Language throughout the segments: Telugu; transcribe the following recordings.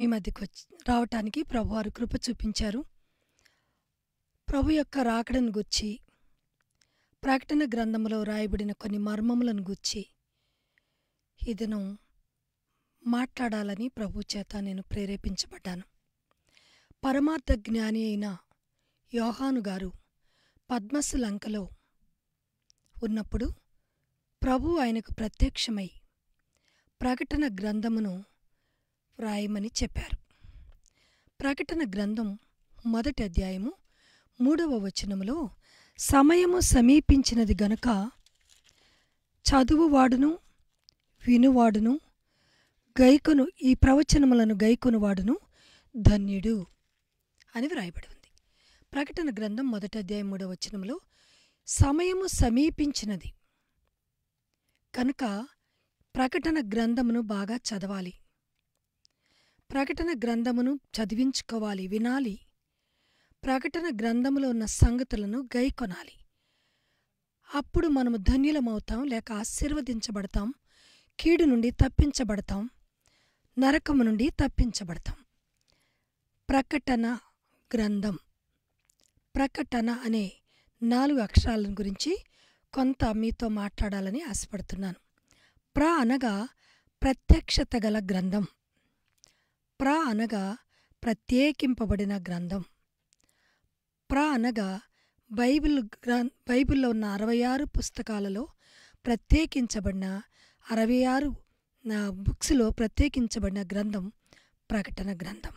మీ మధ్యకు వచ్చి రావటానికి ప్రభువారు కృప చూపించారు ప్రభు యొక్క రాకడను గుర్చి ప్రకటన గ్రంథంలో రాయబడిన కొన్ని మర్మములను గుర్చి ఈ దినం మాట్లాడాలని ప్రభు చేత నేను ప్రేరేపించబడ్డాను పరమార్థ జ్ఞాని అయిన యోహాను గారు పద్మస్సు లంకలో ఉన్నప్పుడు ప్రభు ఆయనకు ప్రత్యక్షమై ప్రకటన గ్రంథమును వ్రాయమని చెప్పారు ప్రకటన గ్రంథం మొదటి అధ్యాయము మూడవ వచనములో సమయము సమీపించినది గనుక చదువువాడును వినువాడును గైకొను ఈ ప్రవచనములను గైకొనువాడును ధన్యుడు అని వ్రాయబడి ఉంది ప్రకటన గ్రంథం మొదటి అధ్యాయం మూడవ వచనంలో సమయము సమీపించినది కనుక ప్రకటన గ్రంథమును బాగా చదవాలి ప్రకటన గ్రంథమును చదివించుకోవాలి వినాలి ప్రకటన గ్రంథములో ఉన్న సంగతులను గైకొనాలి అప్పుడు మనము ధన్యులమవుతాం లేక ఆశీర్వదించబడతాం కీడు నుండి తప్పించబడతాం నరకము నుండి తప్పించబడతాం ప్రకటన గ్రంథం ప్రకటన అనే నాలుగు అక్షరాలను గురించి కొంత మీతో మాట్లాడాలని ఆశపడుతున్నాను ప్ర అనగా ప్రత్యక్షత గల గ్రంథం ప్ర అనగా ప్రత్యేకింపబడిన గ్రంథం ప్ర అనగా బైబిల్ గ్రం బైబిల్లో ఉన్న అరవై ఆరు పుస్తకాలలో ప్రత్యేకించబడిన అరవై ఆరు బుక్స్లో ప్రత్యేకించబడిన గ్రంథం ప్రకటన గ్రంథం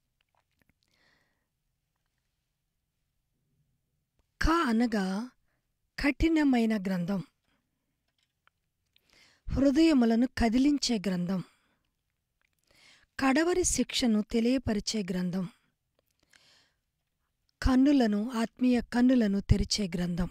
క అనగా కఠినమైన గ్రంథం హృదయములను కదిలించే గ్రంథం కడవరి శిక్షను తెలియపరిచే గ్రంథం కన్నులను ఆత్మీయ కన్నులను తెరిచే గ్రంథం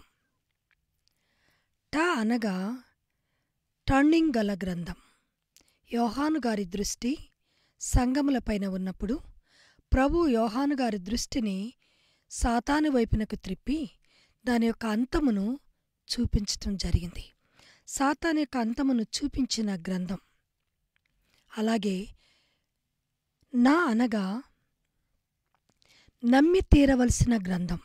ట అనగా టర్నింగ్ గల గ్రంథం యోహాను గారి దృష్టి సంగములపైన ఉన్నప్పుడు ప్రభు యోహాను గారి దృష్టిని సాతాను వైపునకు త్రిప్పి దాని యొక్క అంతమును చూపించటం జరిగింది సాతాన్ యొక్క అంతమును చూపించిన గ్రంథం అలాగే నా అనగా నమ్మి తీరవలసిన గ్రంథం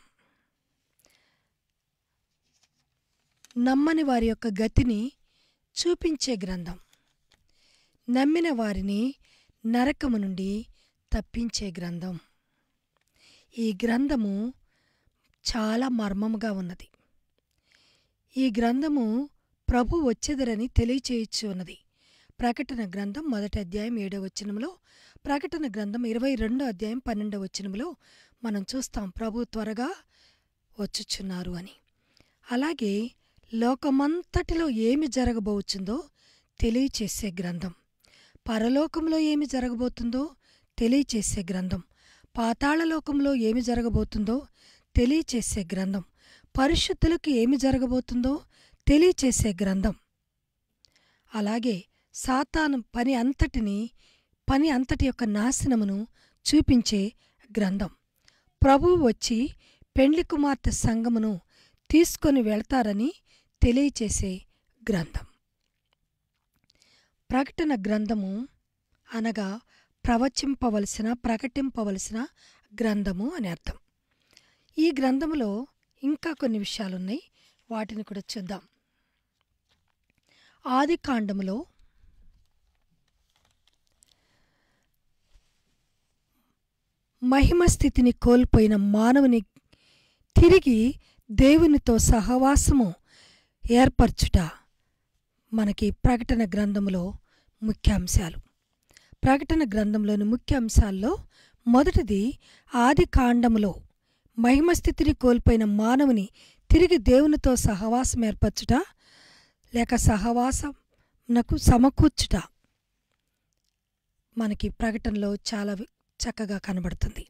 నమ్మని వారి యొక్క గతిని చూపించే గ్రంథం నమ్మిన వారిని నరకము నుండి తప్పించే గ్రంథం ఈ గ్రంథము చాలా మర్మముగా ఉన్నది ఈ గ్రంథము ప్రభు వచ్చెదరని తెలియచేయచ్చు ఉన్నది ప్రకటన గ్రంథం మొదటి అధ్యాయం ఏడవ వచనంలో ప్రకటన గ్రంథం ఇరవై రెండో అధ్యాయం పన్నెండవ వచనంలో మనం చూస్తాం ప్రభు త్వరగా వచ్చుచున్నారు అని అలాగే లోకమంతటిలో ఏమి జరగబోచుందో తెలియచేసే గ్రంథం పరలోకంలో ఏమి జరగబోతుందో తెలియచేసే గ్రంథం పాతాళలోకంలో ఏమి జరగబోతుందో తెలియచేసే గ్రంథం పరిశుద్ధులకు ఏమి జరగబోతుందో తెలియచేసే గ్రంథం అలాగే సాతాను పని అంతటిని పని అంతటి యొక్క నాశనమును చూపించే గ్రంథం ప్రభువు వచ్చి పెండ్లి కుమార్తె సంగమును తీసుకొని వెళ్తారని తెలియచేసే గ్రంథం ప్రకటన గ్రంథము అనగా ప్రవచింపవలసిన ప్రకటింపవలసిన గ్రంథము అని అర్థం ఈ గ్రంథములో ఇంకా కొన్ని విషయాలున్నాయి వాటిని కూడా చూద్దాం ఆది కాండములో మహిమ స్థితిని కోల్పోయిన మానవుని తిరిగి దేవునితో సహవాసము ఏర్పరచుట మనకి ప్రకటన గ్రంథంలో ముఖ్యాంశాలు ప్రకటన గ్రంథంలోని ముఖ్య అంశాల్లో మొదటిది ఆది కాండములో మహిమస్థితిని కోల్పోయిన మానవుని తిరిగి దేవునితో సహవాసం ఏర్పరచుట లేక సహవాసంనకు సమకూర్చుట మనకి ప్రకటనలో చాలా చక్కగా కనబడుతుంది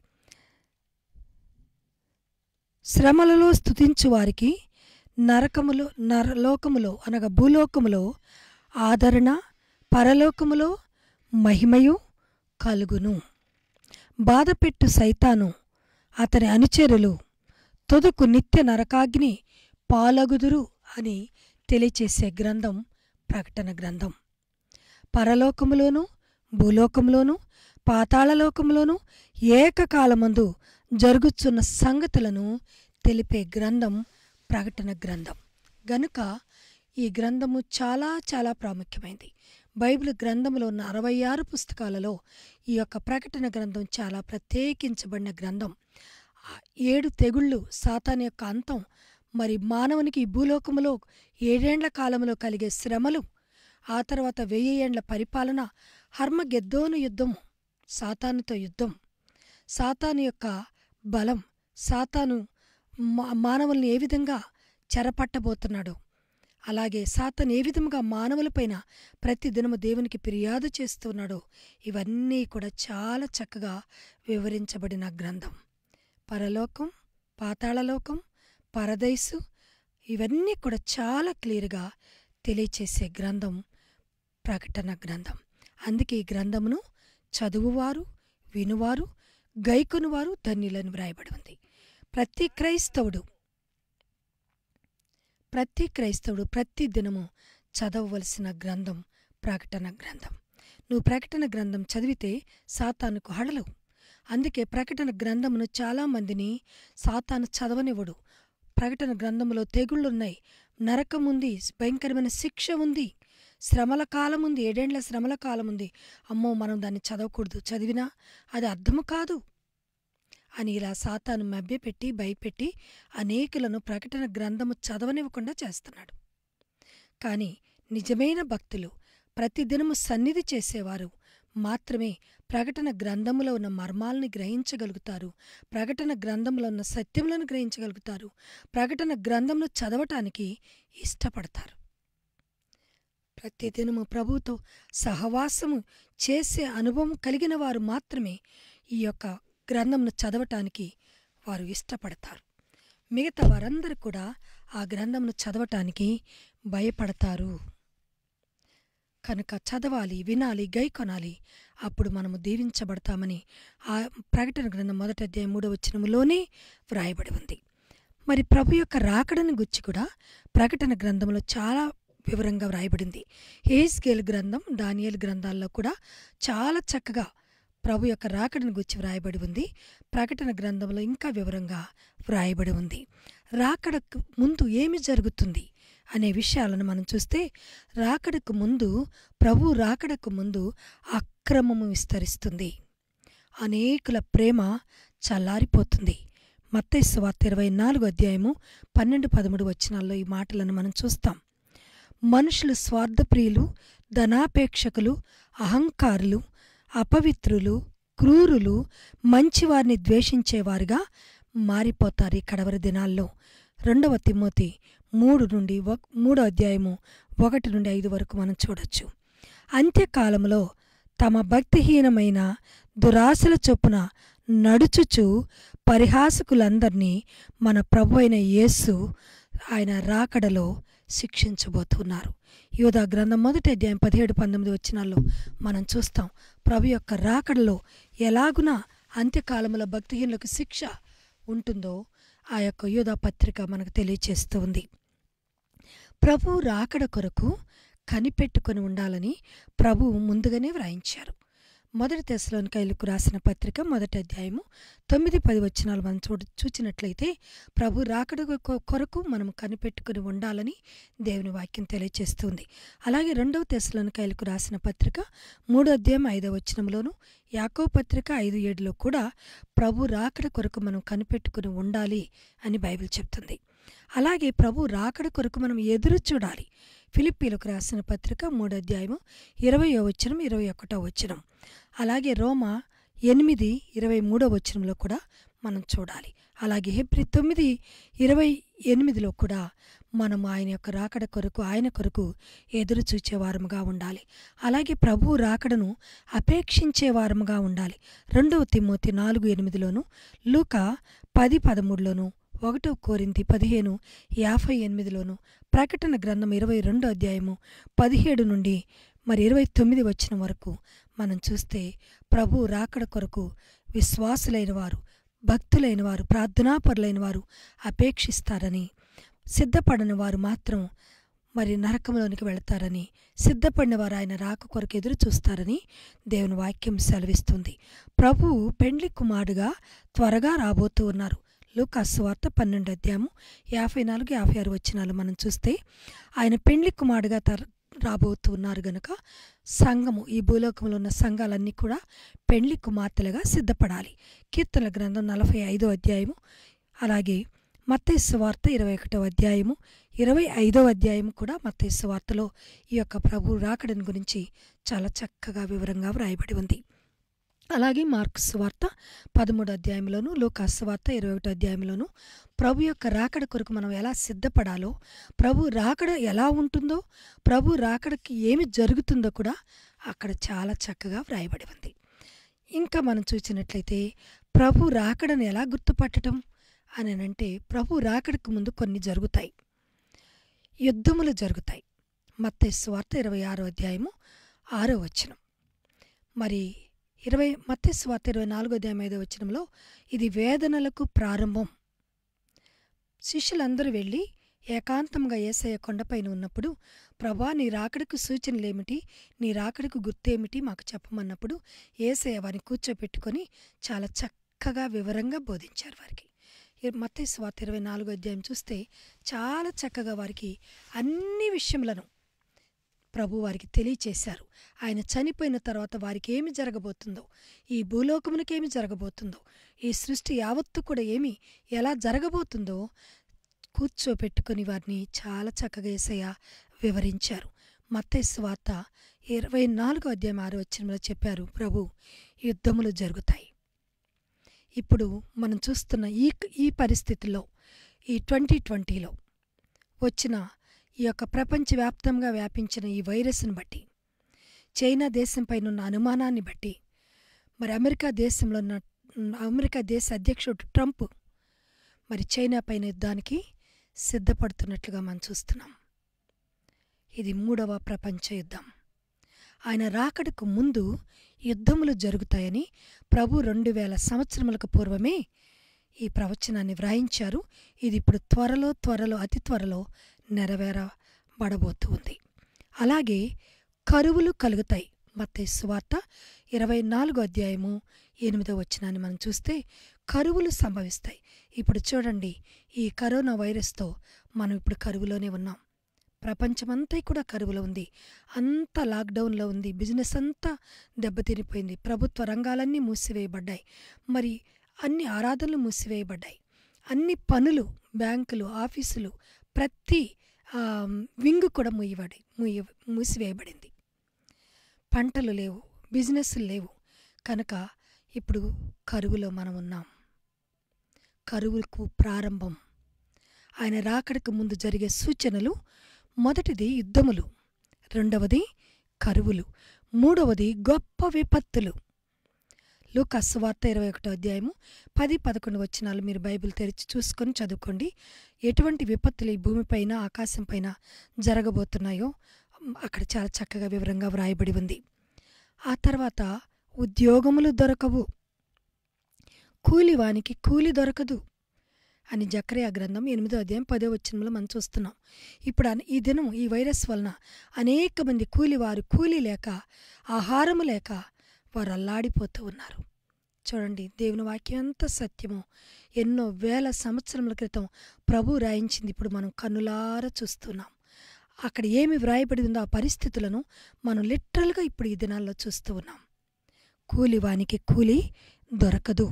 శ్రమలలో స్థుతించు వారికి నరకములో నరలోకములో అనగా భూలోకములో ఆదరణ పరలోకములో మహిమయు కలుగును బాధపెట్టు సైతాను అతని అనుచరులు తుదకు నిత్య నరకాగ్ని పాలగుదురు అని తెలియచేసే గ్రంథం ప్రకటన గ్రంథం పరలోకములోను భూలోకంలోను పాతాళలోకంలోనూ ఏకకాలమందు జరుగుతున్న సంగతులను తెలిపే గ్రంథం ప్రకటన గ్రంథం గనుక ఈ గ్రంథము చాలా చాలా ప్రాముఖ్యమైనది బైబిల్ గ్రంథంలో ఉన్న అరవై ఆరు పుస్తకాలలో ఈ యొక్క ప్రకటన గ్రంథం చాలా ప్రత్యేకించబడిన గ్రంథం ఆ ఏడు తెగుళ్ళు సాతాన్ యొక్క అంతం మరి మానవునికి ఈ భూలోకములో ఏడేండ్ల కాలంలో కలిగే శ్రమలు ఆ తర్వాత వెయ్యి ఏండ్ల పరిపాలన హర్మగెద్దోను యుద్ధము సాతానుతో యుద్ధం సాతాను యొక్క బలం సాతాను మా మానవుల్ని ఏ విధంగా చెరపట్టబోతున్నాడో అలాగే సాతన్ ఏ విధముగా మానవులపైన ప్రతి దినము దేవునికి ఫిర్యాదు చేస్తున్నాడో ఇవన్నీ కూడా చాలా చక్కగా వివరించబడిన గ్రంథం పరలోకం పాతాళలోకం పరదైసు ఇవన్నీ కూడా చాలా క్లియర్గా తెలియచేసే గ్రంథం ప్రకటన గ్రంథం అందుకే ఈ గ్రంథమును చదువువారు వినువారు గైకొనువారు ధన్యులని వ్రాయబడి ఉంది ప్రతి క్రైస్తవుడు ప్రతి క్రైస్తవుడు ప్రతి దినము చదవవలసిన గ్రంథం ప్రకటన గ్రంథం నువ్వు ప్రకటన గ్రంథం చదివితే సాతానుకు హడలవు అందుకే ప్రకటన గ్రంథమును చాలామందిని సాతాను చదవనివ్వడు ప్రకటన గ్రంథంలో తెగుళ్ళున్నాయి నరకం ఉంది భయంకరమైన శిక్ష ఉంది శ్రమల కాలం ఉంది ఏడేండ్ల శ్రమల కాలం ఉంది అమ్మో మనం దాన్ని చదవకూడదు చదివినా అది అర్థము కాదు అని ఇలా సాతాను మభ్యపెట్టి భయపెట్టి అనేకులను ప్రకటన గ్రంథము చదవనివ్వకుండా చేస్తున్నాడు కానీ నిజమైన భక్తులు ప్రతిదినము సన్నిధి చేసేవారు మాత్రమే ప్రకటన గ్రంథములో ఉన్న మర్మాలని గ్రహించగలుగుతారు ప్రకటన గ్రంథంలో ఉన్న సత్యములను గ్రహించగలుగుతారు ప్రకటన గ్రంథంను చదవటానికి ఇష్టపడతారు ప్రతిదినము ప్రభుతో సహవాసము చేసే అనుభవం కలిగిన వారు మాత్రమే ఈ యొక్క గ్రంథంను చదవటానికి వారు ఇష్టపడతారు మిగతా వారందరూ కూడా ఆ గ్రంథంను చదవటానికి భయపడతారు కనుక చదవాలి వినాలి గై కొనాలి అప్పుడు మనము దీవించబడతామని ఆ ప్రకటన గ్రంథం మొదటి అధ్యాయం మూడవ వచనములోనే వ్రాయబడి ఉంది మరి ప్రభు యొక్క రాకడని గుచ్చి కూడా ప్రకటన గ్రంథంలో చాలా వివరంగా వ్రాయబడింది హేస్గేల్ గ్రంథం దానియేల్ గ్రంథాల్లో కూడా చాలా చక్కగా ప్రభు యొక్క రాకడను గుచ్చి వ్రాయబడి ఉంది ప్రకటన గ్రంథంలో ఇంకా వివరంగా వ్రాయబడి ఉంది రాకడకు ముందు ఏమి జరుగుతుంది అనే విషయాలను మనం చూస్తే రాకడకు ముందు ప్రభు రాకడకు ముందు అక్రమము విస్తరిస్తుంది అనేకుల ప్రేమ చల్లారిపోతుంది మత్తైసు వార్త ఇరవై నాలుగు అధ్యాయము పన్నెండు పదమూడు వచనాల్లో ఈ మాటలను మనం చూస్తాం మనుషులు స్వార్థప్రియులు ధనాపేక్షకులు అహంకారులు అపవిత్రులు క్రూరులు మంచివారిని ద్వేషించేవారుగా మారిపోతారు ఈ కడవరి దినాల్లో రెండవ తిమ్మోతి మూడు నుండి ఒక- మూడో అధ్యాయము ఒకటి నుండి ఐదు వరకు మనం చూడొచ్చు అంత్యకాలంలో తమ భక్తిహీనమైన దురాశల చొప్పున నడుచుచు పరిహాసకులందరినీ మన ప్రభు అయిన యేసు ఆయన రాకడలో శిక్షించబోతున్నారు యోధా గ్రంథం మొదటి అధ్యాయం పదిహేడు పంతొమ్మిది వచ్చినాల్లో మనం చూస్తాం ప్రభు యొక్క రాకడలో ఎలాగున అంత్యకాలంలో భక్తిహీనులకు శిక్ష ఉంటుందో ఆ యొక్క యోధా పత్రిక మనకు తెలియచేస్తూ ఉంది ప్రభు రాకడ కొరకు కనిపెట్టుకొని ఉండాలని ప్రభువు ముందుగానే వ్రాయించారు మొదటి తెశలోనికాయలకు రాసిన పత్రిక మొదటి అధ్యాయము తొమ్మిది పది వచనాలు మనం చూడ చూచినట్లయితే ప్రభు రాకడ కొ- కొరకు మనం కనిపెట్టుకుని ఉండాలని దేవుని వాక్యం తెలియజేస్తుంది అలాగే రెండవ తెశలోనికాయలకు రాసిన పత్రిక మూడో అధ్యాయం ఐదవ వచనంలోను యాకో పత్రిక ఐదు ఏడులో కూడా ప్రభు రాకడ కొరకు మనం కనిపెట్టుకుని ఉండాలి అని బైబిల్ చెప్తుంది అలాగే ప్రభు రాకడ కొరకు మనం ఎదురు చూడాలి ఫిలిప్పీలకు రాసిన పత్రిక మూడో అధ్యాయము ఇరవయో వచనం ఇరవై ఒకటో వచనం అలాగే రోమా ఎనిమిది ఇరవై మూడో వచనంలో కూడా మనం చూడాలి అలాగే హెబ్రి తొమ్మిది ఇరవై ఎనిమిదిలో కూడా మనం ఆయన యొక్క రాకడ కొరకు ఆయన కొరకు ఎదురు చూచేవారముగా ఉండాలి అలాగే ప్రభు రాకడను అపేక్షించే వారముగా ఉండాలి రెండవ తిమ్మోతి నాలుగు ఎనిమిదిలోను లూకా పది పదమూడులోను ఒకటో కోరింతి పదిహేను యాభై ఎనిమిదిలోను ప్రకటన గ్రంథం ఇరవై రెండో అధ్యాయము పదిహేడు నుండి మరి ఇరవై తొమ్మిది వచ్చిన వరకు మనం చూస్తే ప్రభు రాకడ కొరకు విశ్వాసులైన వారు భక్తులైన వారు ప్రార్థనాపరులైన వారు అపేక్షిస్తారని సిద్ధపడని వారు మాత్రం మరి నరకంలోనికి వెళతారని సిద్ధపడిన వారు ఆయన రాక కొరకు ఎదురు చూస్తారని దేవుని వాక్యం సెలవిస్తుంది ప్రభువు పెండ్లి కుమారుడుగా త్వరగా రాబోతూ ఉన్నారు లూకాసు వార్త పన్నెండు అధ్యాయము యాభై నాలుగు యాభై ఆరు వచ్చినాలు మనం చూస్తే ఆయన పెండ్లి కుమారుడుగా తర రాబోతూ ఉన్నారు గనుక సంఘము ఈ భూలోకంలో ఉన్న సంఘాలన్నీ కూడా పెండ్లి కుమార్తెలుగా సిద్ధపడాలి కీర్తనల గ్రంథం నలభై ఐదో అధ్యాయము అలాగే మత్తైసు వార్త ఇరవై ఒకటో అధ్యాయము ఇరవై ఐదో అధ్యాయము కూడా మత్తైసు వార్తలో ఈ యొక్క ప్రభు రాకడని గురించి చాలా చక్కగా వివరంగా వ్రాయబడి ఉంది అలాగే మార్క్స్ వార్త పదమూడు అధ్యాయంలోను లూకాస్ వార్త ఇరవై ఒకటో అధ్యాయంలోను ప్రభు యొక్క రాకడ కొరకు మనం ఎలా సిద్ధపడాలో ప్రభు రాకడ ఎలా ఉంటుందో ప్రభు రాకడకి ఏమి జరుగుతుందో కూడా అక్కడ చాలా చక్కగా వ్రాయబడి ఉంది ఇంకా మనం చూసినట్లయితే ప్రభు రాకడను ఎలా గుర్తుపట్టడం అని అంటే ప్రభు రాకడకు ముందు కొన్ని జరుగుతాయి యుద్ధములు జరుగుతాయి మత్తయి వార్త ఇరవై ఆరో అధ్యాయము ఆరో వచనం మరి ఇరవై మత్తయి వార్త ఇరవై నాలుగో అధ్యాయం ఐదో వచనంలో ఇది వేదనలకు ప్రారంభం శిష్యులందరూ వెళ్ళి ఏకాంతంగా ఏసయ్య కొండపైన ఉన్నప్పుడు ప్రభా నీ రాకడకు సూచనలేమిటి నీ రాకడకు గుర్తేమిటి మాకు చెప్పమన్నప్పుడు ఏసయ్య వారిని కూర్చోపెట్టుకొని చాలా చక్కగా వివరంగా బోధించారు వారికి మత్తయి స్వార్థ ఇరవై నాలుగో అధ్యాయం చూస్తే చాలా చక్కగా వారికి అన్ని విషయములను ప్రభు వారికి తెలియచేశారు ఆయన చనిపోయిన తర్వాత వారికి ఏమి జరగబోతుందో ఈ భూలోకమునకి ఏమి జరగబోతుందో ఈ సృష్టి యావత్తు కూడా ఏమి ఎలా జరగబోతుందో కూర్చోపెట్టుకుని వారిని చాలా చక్కగా ఏసయ్య వివరించారు మత్తయి స్వార్త ఇరవై నాలుగో అధ్యాయం ఆరో వచ్చినలో చెప్పారు ప్రభు యుద్ధములు జరుగుతాయి ఇప్పుడు మనం చూస్తున్న ఈ ఈ పరిస్థితిలో ఈ ట్వంటీ ట్వంటీలో వచ్చిన ఈ యొక్క ప్రపంచవ్యాప్తంగా వ్యాపించిన ఈ వైరస్ను బట్టి చైనా దేశంపైన ఉన్న అనుమానాన్ని బట్టి మరి అమెరికా దేశంలో ఉన్న అమెరికా దేశ అధ్యక్షుడు ట్రంప్ మరి చైనా పైన యుద్ధానికి సిద్ధపడుతున్నట్లుగా మనం చూస్తున్నాం ఇది మూడవ ప్రపంచ యుద్ధం ఆయన రాకడకు ముందు యుద్ధములు జరుగుతాయని ప్రభు రెండు వేల సంవత్సరములకు పూర్వమే ఈ ప్రవచనాన్ని వ్రాయించారు ఇది ఇప్పుడు త్వరలో త్వరలో అతి త్వరలో నెరవేరబడబోతూ ఉంది అలాగే కరువులు కలుగుతాయి మత్తయి సువార్త ఇరవై నాలుగో అధ్యాయము ఎనిమిదో వచనాన్ని మనం చూస్తే కరువులు సంభవిస్తాయి ఇప్పుడు చూడండి ఈ కరోనా వైరస్తో మనం ఇప్పుడు కరువులోనే ఉన్నాం ప్రపంచమంతా కూడా కరువులో ఉంది అంతా లాక్డౌన్లో ఉంది బిజినెస్ అంతా దెబ్బతినిపోయింది ప్రభుత్వ రంగాలన్నీ మూసివేయబడ్డాయి మరి అన్ని ఆరాధనలు మూసివేయబడ్డాయి అన్ని పనులు బ్యాంకులు ఆఫీసులు ప్రతి వింగ్ కూడా మూయబడి మూయ మూసివేయబడింది పంటలు లేవు బిజినెస్లు లేవు కనుక ఇప్పుడు కరువులో మనం ఉన్నాం కరువుకు ప్రారంభం ఆయన రాకడకు ముందు జరిగే సూచనలు మొదటిది యుద్ధములు రెండవది కరువులు మూడవది గొప్ప విపత్తులు లూకాస్ వార్త ఇరవై ఒకటో అధ్యాయము పది పదకొండు వచ్చినాలు మీరు బైబిల్ తెరిచి చూసుకొని చదువుకోండి ఎటువంటి విపత్తులు ఈ భూమిపైన ఆకాశంపైన జరగబోతున్నాయో అక్కడ చాలా చక్కగా వివరంగా వ్రాయబడి ఉంది ఆ తర్వాత ఉద్యోగములు దొరకవు కూలివానికి కూలి దొరకదు అని జక్రియా గ్రంథం ఎనిమిదో అధ్యాయం పదో వచ్చినంలో మనం చూస్తున్నాం ఇప్పుడు ఈ దినం ఈ వైరస్ వలన అనేక మంది కూలివారు కూలి లేక ఆహారము లేక వారు అల్లాడిపోతూ ఉన్నారు చూడండి దేవుని వాక్యం ఎంత సత్యమో ఎన్నో వేల సంవత్సరముల క్రితం ప్రభు రాయించింది ఇప్పుడు మనం కన్నులారా చూస్తున్నాం అక్కడ ఏమి వ్రాయబడి ఉందో ఆ పరిస్థితులను మనం లిటరల్గా ఇప్పుడు ఈ దినాల్లో చూస్తూ ఉన్నాం కూలివానికి కూలి దొరకదు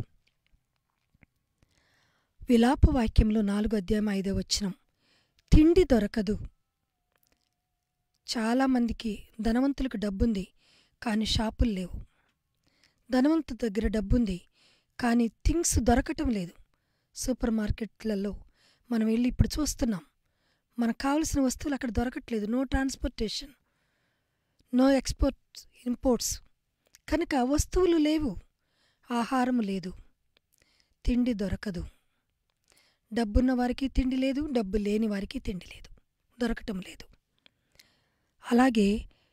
విలాప వాక్యంలో నాలుగో అధ్యాయం ఐదో వచ్చినం తిండి దొరకదు చాలామందికి ధనవంతులకు డబ్బుంది కానీ షాపులు లేవు ధనవంతు దగ్గర డబ్బుంది కానీ థింగ్స్ దొరకటం లేదు సూపర్ మార్కెట్లలో మనం వెళ్ళి ఇప్పుడు చూస్తున్నాం మనకు కావలసిన వస్తువులు అక్కడ దొరకట్లేదు no transportation no export imports కనుక వస్తువులు లేవు ఆహారం లేదు తిండి దొరకదు డబ్బున్న వారికి తిండి లేదు డబ్బు లేని వారికి తిండి లేదు దొరకటం లేదు అలాగే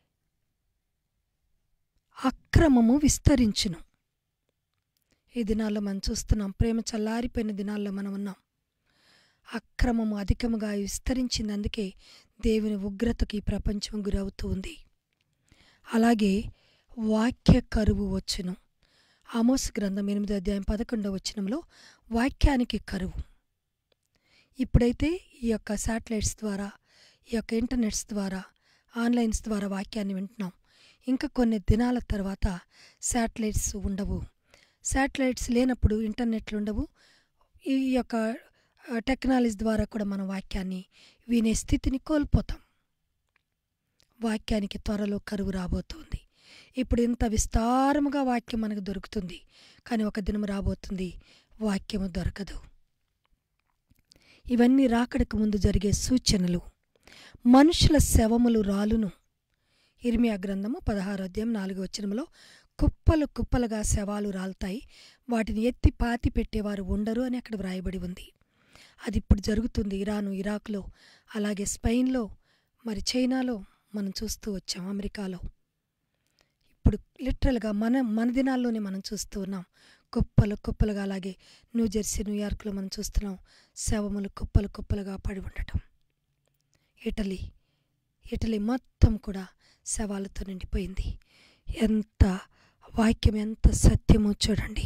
అక్రమము విస్తరించును ఈ దినాల్లో మనం చూస్తున్నాం ప్రేమ చల్లారిపోయిన దినాల్లో మనం ఉన్నాం అక్రమము అధికముగా విస్తరించినందుకే దేవుని ఉగ్రతకి ఈ ప్రపంచం గురవుతూ ఉంది అలాగే వాక్య కరువు వచ్చును ఆమోస్ గ్రంథం ఎనిమిదో అధ్యాయం పదకొండవ వచనంలో వాక్యానికి కరువు ఇప్పుడైతే ఈ యొక్క శాటిలైట్స్ ద్వారా ఈ యొక్క ఇంటర్నెట్స్ ద్వారా ఆన్లైన్స్ ద్వారా వాక్యాన్ని వింటున్నాం ఇంకా కొన్ని దినాల తర్వాత శాటిలైట్స్ ఉండవు శాటిలైట్స్ లేనప్పుడు ఇంటర్నెట్లు ఉండవు ఈ యొక్క ఆ, టెక్నాలజీ ద్వారా కూడా మనం వాక్యాన్ని వినే స్థితిని కోల్పోతాం వాక్యానికి త్వరలో కరువు రాబోతోంది ఇప్పుడు ఇంత విస్తారముగా వాక్యం మనకు దొరుకుతుంది కానీ ఒక దినం రాబోతుంది వాక్యము దొరకదు ఇవన్నీ రాకడకు ముందు జరిగే సూచనలు మనుషుల శవములు రాలును ఇర్మియా గ్రంథము పదహారు అధ్యాయం నాలుగో వచనంలో కుప్పలు కుప్పలుగా శవాలు రాలుతాయి వాటిని ఎత్తి పాతి పెట్టేవారు ఉండరు అని అక్కడ వ్రాయబడి ఉంది అది ఇప్పుడు జరుగుతుంది ఇరాను ఇరాక్లో అలాగే స్పెయిన్లో మరి చైనాలో మనం చూస్తూ వచ్చాం అమెరికాలో ఇప్పుడు లిటరల్గా మన మన దినాల్లోనే మనం చూస్తూ ఉన్నాం కుప్పలు కుప్పలుగా అలాగే న్యూజెర్సీ న్యూయార్క్లో మనం చూస్తున్నాం శవములు కుప్పలు కుప్పలుగా పడి ఉండటం ఇటలీ ఇటలీ మొత్తం కూడా శవాలతో నిండిపోయింది ఎంత వాక్యం ఎంత సత్యమో చూడండి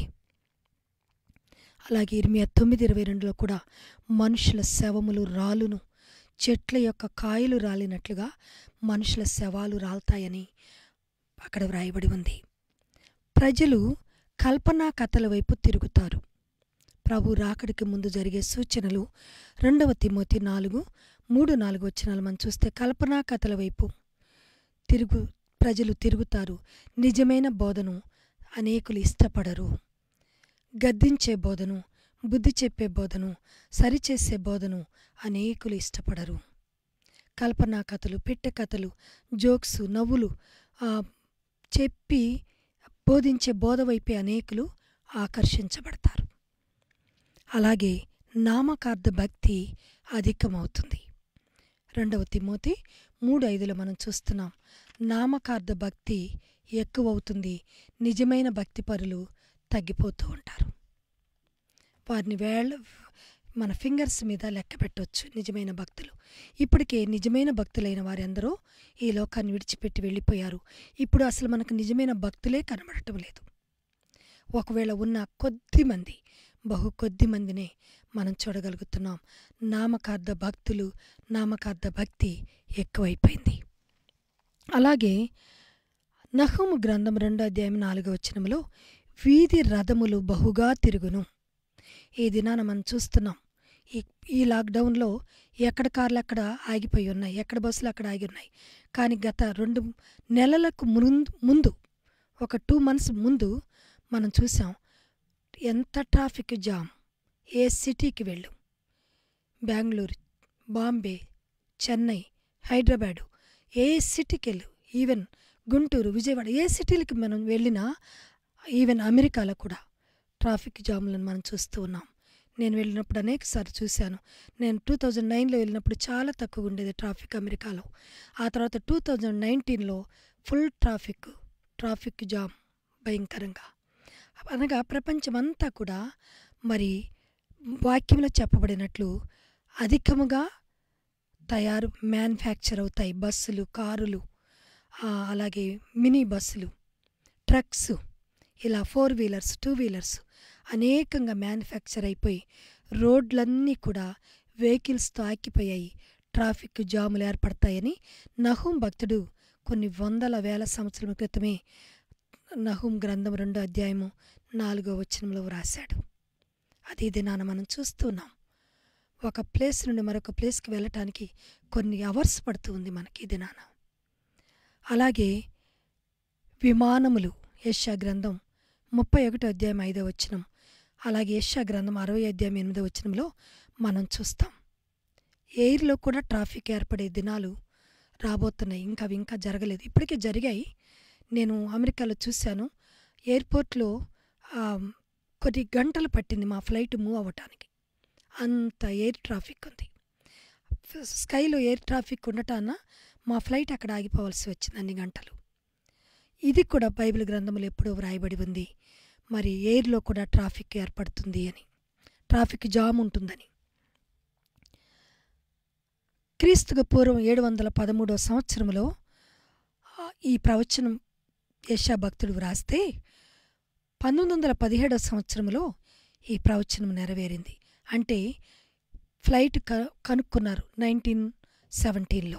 అలాగే ఇర్మియా తొమ్మిది ఇరవై రెండులో కూడా మనుషుల శవములు రాలును చెట్ల యొక్క కాయలు రాలినట్లుగా మనుషుల శవాలు రాలుతాయని అక్కడ వ్రాయబడి ఉంది ప్రజలు కల్పనా కథల వైపు తిరుగుతారు ప్రభు రాకడికి ముందు జరిగే సూచనలు రెండవ తిమోతి నాలుగు మూడు నాలుగు వచ్చినాలు మనం చూస్తే కల్పనా కథల వైపు తిరుగు ప్రజలు తిరుగుతారు నిజమైన బోధను అనేకులు ఇష్టపడరు గద్దించే బోధను బుద్ధి చెప్పే బోధను సరిచేసే బోధను అనేకులు ఇష్టపడరు కల్పనా కథలు పెట్టె కథలు జోక్స్ నవ్వులు ఆ, చెప్పి బోధించే బోధ వైపే అనేకులు ఆకర్షించబడతారు అలాగే నామకార్థ భక్తి అధికమవుతుంది రెండవ తిమోతి మూడు ఐదులో మనం చూస్తున్నాం నామకార్థ భక్తి ఎక్కువవుతుంది నిజమైన భక్తి పరులు తగ్గిపోతూ ఉంటారు వారిని వేళ్ళ మన ఫింగర్స్ మీద లెక్క పెట్టవచ్చు నిజమైన భక్తులు ఇప్పటికే నిజమైన భక్తులైన వారందరూ ఈ లోకాన్ని విడిచిపెట్టి వెళ్ళిపోయారు ఇప్పుడు అసలు మనకు నిజమైన భక్తులే కనబడటం లేదు ఒకవేళ ఉన్న కొద్ది మంది బహు కొద్ది మందినే మనం చూడగలుగుతున్నాం నామకార్థ భక్తులు నామకార్థ భక్తి ఎక్కువైపోయింది అలాగే నహుము గ్రంథం రెండో అధ్యాయం నాలుగో వచనంలో వీధి రథములు బహుగా తిరుగును ఈ దినాన మనం చూస్తున్నాం ఈ ఈ లాక్డౌన్లో ఎక్కడ కార్లు అక్కడ ఆగిపోయి ఉన్నాయి ఎక్కడ బస్సులు అక్కడ ఆగి ఉన్నాయి కానీ గత రెండు నెలలకు ముందు ముందు ఒక టూ మంత్స్ ముందు మనం చూసాం ఎంత ట్రాఫిక్ జామ్ ఏ సిటీకి వెళ్ళు బెంగళూరు బాంబే చెన్నై హైదరాబాదు ఏ సిటీకి వెళ్ళు ఈవెన్ గుంటూరు విజయవాడ ఏ సిటీలకి మనం వెళ్ళినా ఈవెన్ అమెరికాలో కూడా ట్రాఫిక్ జాములను మనం చూస్తూ ఉన్నాం నేను వెళ్ళినప్పుడు అనేకసార్లు చూశాను నేను టూ థౌజండ్ నైన్లో వెళ్ళినప్పుడు చాలా తక్కువ ఉండేది ట్రాఫిక్ అమెరికాలో ఆ తర్వాత టూ థౌజండ్ నైన్టీన్లో ఫుల్ ట్రాఫిక్ ట్రాఫిక్ జామ్ భయంకరంగా అనగా ప్రపంచమంతా కూడా మరి వాక్యంలో చెప్పబడినట్లు అధికముగా తయారు మ్యానుఫ్యాక్చర్ అవుతాయి బస్సులు కారులు ఆ, అలాగే మినీ బస్సులు ట్రక్స్ ఇలా ఫోర్ వీలర్స్ టూ వీలర్స్ అనేకంగా మ్యానుఫ్యాక్చర్ అయిపోయి రోడ్లన్నీ కూడా వెహికల్స్తో ఆకిపోయాయి ట్రాఫిక్ జాములు ఏర్పడతాయని నహూం భక్తుడు కొన్ని వందల వేల సంవత్సరాల క్రితమే నహూం గ్రంథం రెండో అధ్యాయము నాలుగో వచనంలో వ్రాశాడు అది దినాన మనం చూస్తున్నాం ఒక ప్లేస్ నుండి మరొక ప్లేస్కి వెళ్ళటానికి కొన్ని అవర్స్ పడుతుంది మనకి ఈ దినాన అలాగే విమానములు యెషయా గ్రంథం ముప్పై ఒకటో అధ్యాయం ఐదో వచనం అలాగే యెషయా గ్రంథం అరవై అధ్యాయం ఎనిమిదో వచనంలో మనం చూస్తాం ఎయిర్లో కూడా ట్రాఫిక్ ఏర్పడే దినాలు రాబోతున్నాయి ఇంకా అవి ఇంకా జరగలేదు ఇప్పటికే జరిగాయి నేను అమెరికాలో చూశాను ఎయిర్పోర్ట్లో ఆ, కొన్ని గంటలు పట్టింది మా ఫ్లైట్ మూవ్ అవ్వటానికి అంత ఎయిర్ ట్రాఫిక్ ఉంది స్కైలో ఎయిర్ ట్రాఫిక్ ఉండటాన మా ఫ్లైట్ అక్కడ ఆగిపోవాల్సి వచ్చింది అన్ని గంటలు ఇది కూడా బైబిల్ గ్రంథములు ఎప్పుడో వ్రాయబడి ఉంది మరి ఎయిర్లో కూడా ట్రాఫిక్ ఏర్పడుతుంది అని ట్రాఫిక్ జామ్ ఉంటుందని క్రీస్తుకు పూర్వం ఏడు వందల పదమూడవ సంవత్సరంలో ఆ, ఈ ప్రవచనం యశా భక్తుడు వ్రాస్తే పంతొమ్మిది వందల పదిహేడవ సంవత్సరంలో ఈ ప్రవచనం నెరవేరింది అంటే ఫ్లైట్ క కనుక్కున్నారు నైన్టీన్ సెవెంటీన్లో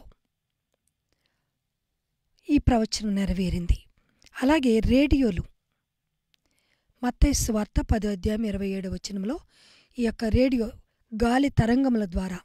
ఈ ప్రవచనం నెరవేరింది అలాగే రేడియోలు మత్తయి వార్త పదో అధ్యాయం ఇరవై ఏడవ వచనంలో ఈ యొక్క రేడియో గాలి తరంగముల ద్వారా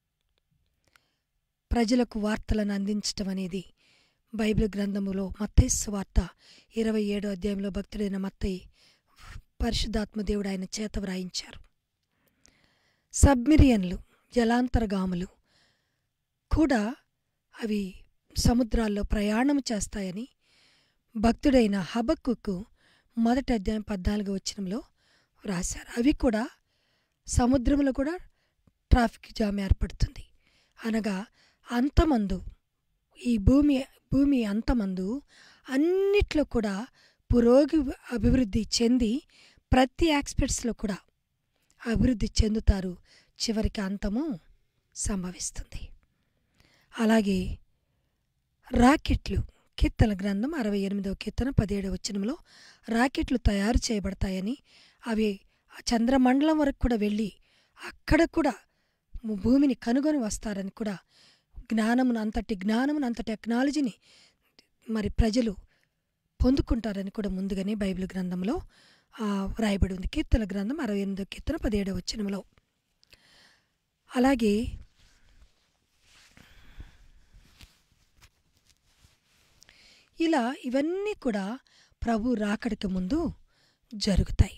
ప్రజలకు వార్తలను అందించటం అనేది బైబిల్ గ్రంథములో మత్తయి వార్త ఇరవై ఏడో అధ్యాయంలో భక్తుడైన మత్తయి పరిశుద్ధాత్మ దేవుడు ఆయన చేత వ్రాయించారు సబ్మిరియన్లు జలాంతరగాములు కూడా అవి సముద్రాల్లో ప్రయాణం చేస్తాయని భక్తుడైన హబక్కుకు మొదటి అధ్యాయం పద్నాలుగు వచనంలో వ్రాశారు అవి కూడా సముద్రంలో కూడా ట్రాఫిక్ జామ్ ఏర్పడుతుంది అనగా అంతమందు ఈ భూమి భూమి అంతమందు అన్నిట్లో కూడా పురోగి అభివృద్ధి చెంది ప్రతి ఆస్పెక్ట్స్లో కూడా అభివృద్ధి చెందుతారు చివరికి అంతము సంభవిస్తుంది అలాగే రాకెట్లు కీర్తన గ్రంథం అరవై ఎనిమిదవ కీర్తన పదిహేడవ వచనంలో రాకెట్లు తయారు చేయబడతాయని అవి చంద్రమండలం వరకు కూడా వెళ్ళి అక్కడ కూడా ము- భూమిని కనుగొని వస్తారని కూడా జ్ఞానమును అంతటి జ్ఞానమును అంత టెక్నాలజీని మరి ప్రజలు పొందుకుంటారని కూడా ముందుగానే బైబిల్ గ్రంథంలో ఆ, వ్రాయబడి ఉంది కీర్తన గ్రంథం అరవై ఎనిమిదో కీర్తన పదిహేడవ వచనంలో అలాగే ఇలా ఇవన్నీ కూడా ప్రభు రాకడికి ముందు జరుగుతాయి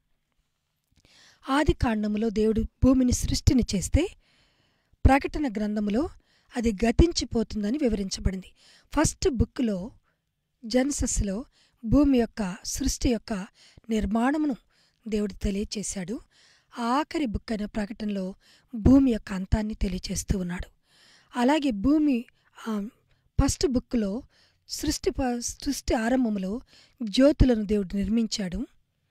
ఆది కాండములో దేవుడు భూమిని సృష్టిని చేస్తే ప్రకటన గ్రంథములో అది గతించిపోతుందని వివరించబడింది ఫస్ట్ బుక్లో జెన్సస్లో భూమి యొక్క సృష్టి యొక్క నిర్మాణమును దేవుడు తెలియచేశాడు ఆఖరి బుక్ అయిన ప్రకటనలో భూమి యొక్క అంతాన్ని తెలియచేస్తూ ఉన్నాడు అలాగే భూమి ఆ, ఫస్ట్ బుక్లో సృష్టి ప- సృష్టి ఆరంభంలో జ్యోతులను దేవుడు నిర్మించాడు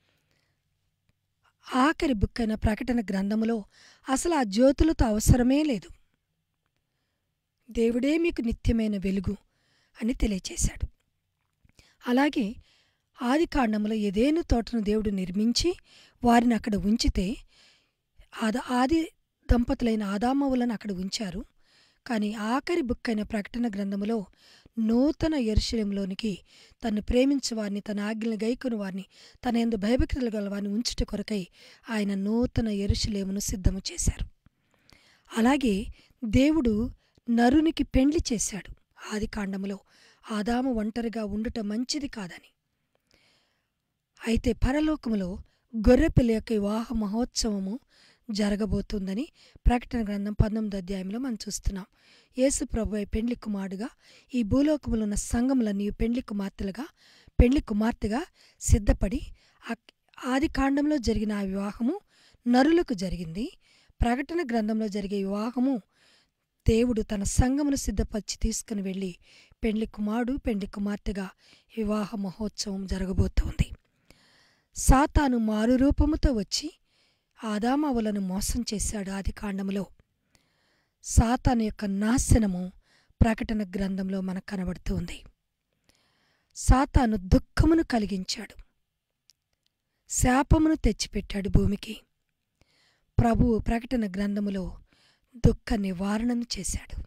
ఆఖరి బుక్ అయిన ప్రకటన గ్రంథములో అసలు ఆ జ్యోతులతో అవసరమే లేదు దేవుడే మీకు నిత్యమైన వెలుగు అని తెలియచేశాడు అలాగే ఆది కాండంలో ఏదేను తోటను దేవుడు నిర్మించి వారిని అక్కడ ఉంచితే ఆద ఆది దంపతులైన ఆదామవులను అక్కడ ఉంచారు కానీ ఆఖరి బుక్ అయిన ప్రకటన గ్రంథములో నూతన ఎరుశలంలోనికి తను ప్రేమించు వారిని తన ఆజ్ఞలు గైకొని వారిని తన ఎందు భయభక్తులు గల వారిని ఉంచుట కొరకై ఆయన నూతన ఎరుశలేమును సిద్ధము చేశారు అలాగే దేవుడు నరునికి పెండ్లి చేశాడు ఆది కాండములో ఆదాము ఒంటరిగా ఉండుట మంచిది కాదని అయితే పరలోకములో గొర్రెపిల్ల యొక్క వివాహ మహోత్సవము జరగబోతుందని ప్రకటన గ్రంథం పంతొమ్మిది అధ్యాయంలో మనం చూస్తున్నాం యేసు ప్రభు పెండ్లి కుమారుడుగా ఈ భూలోకములో ఉన్న సంఘములన్నీ పెండ్లి కుమార్తెలుగా పెండ్లి కుమార్తెగా సిద్ధపడి ఆ- ఆది కాండంలో జరిగిన ఆ వివాహము నరులకు జరిగింది ప్రకటన గ్రంథంలో జరిగే వివాహము దేవుడు తన సంఘమును సిద్ధపరిచి తీసుకుని వెళ్ళి పెండ్లి కుమారుడు పెండ్లి కుమార్తెగా వివాహ మహోత్సవం జరగబోతోంది సాతాను మారు రూపముతో వచ్చి ఆదామవులను మోసం చేశాడు ఆది కాండములో సాతాను యొక్క నాశనము ప్రకటన గ్రంథంలో మనకు కనబడుతుంది సాతాను దుఃఖమును కలిగించాడు శాపమును తెచ్చిపెట్టాడు భూమికి ప్రభువు ప్రకటన గ్రంథములో దుఃఖ నివారణను చేశాడు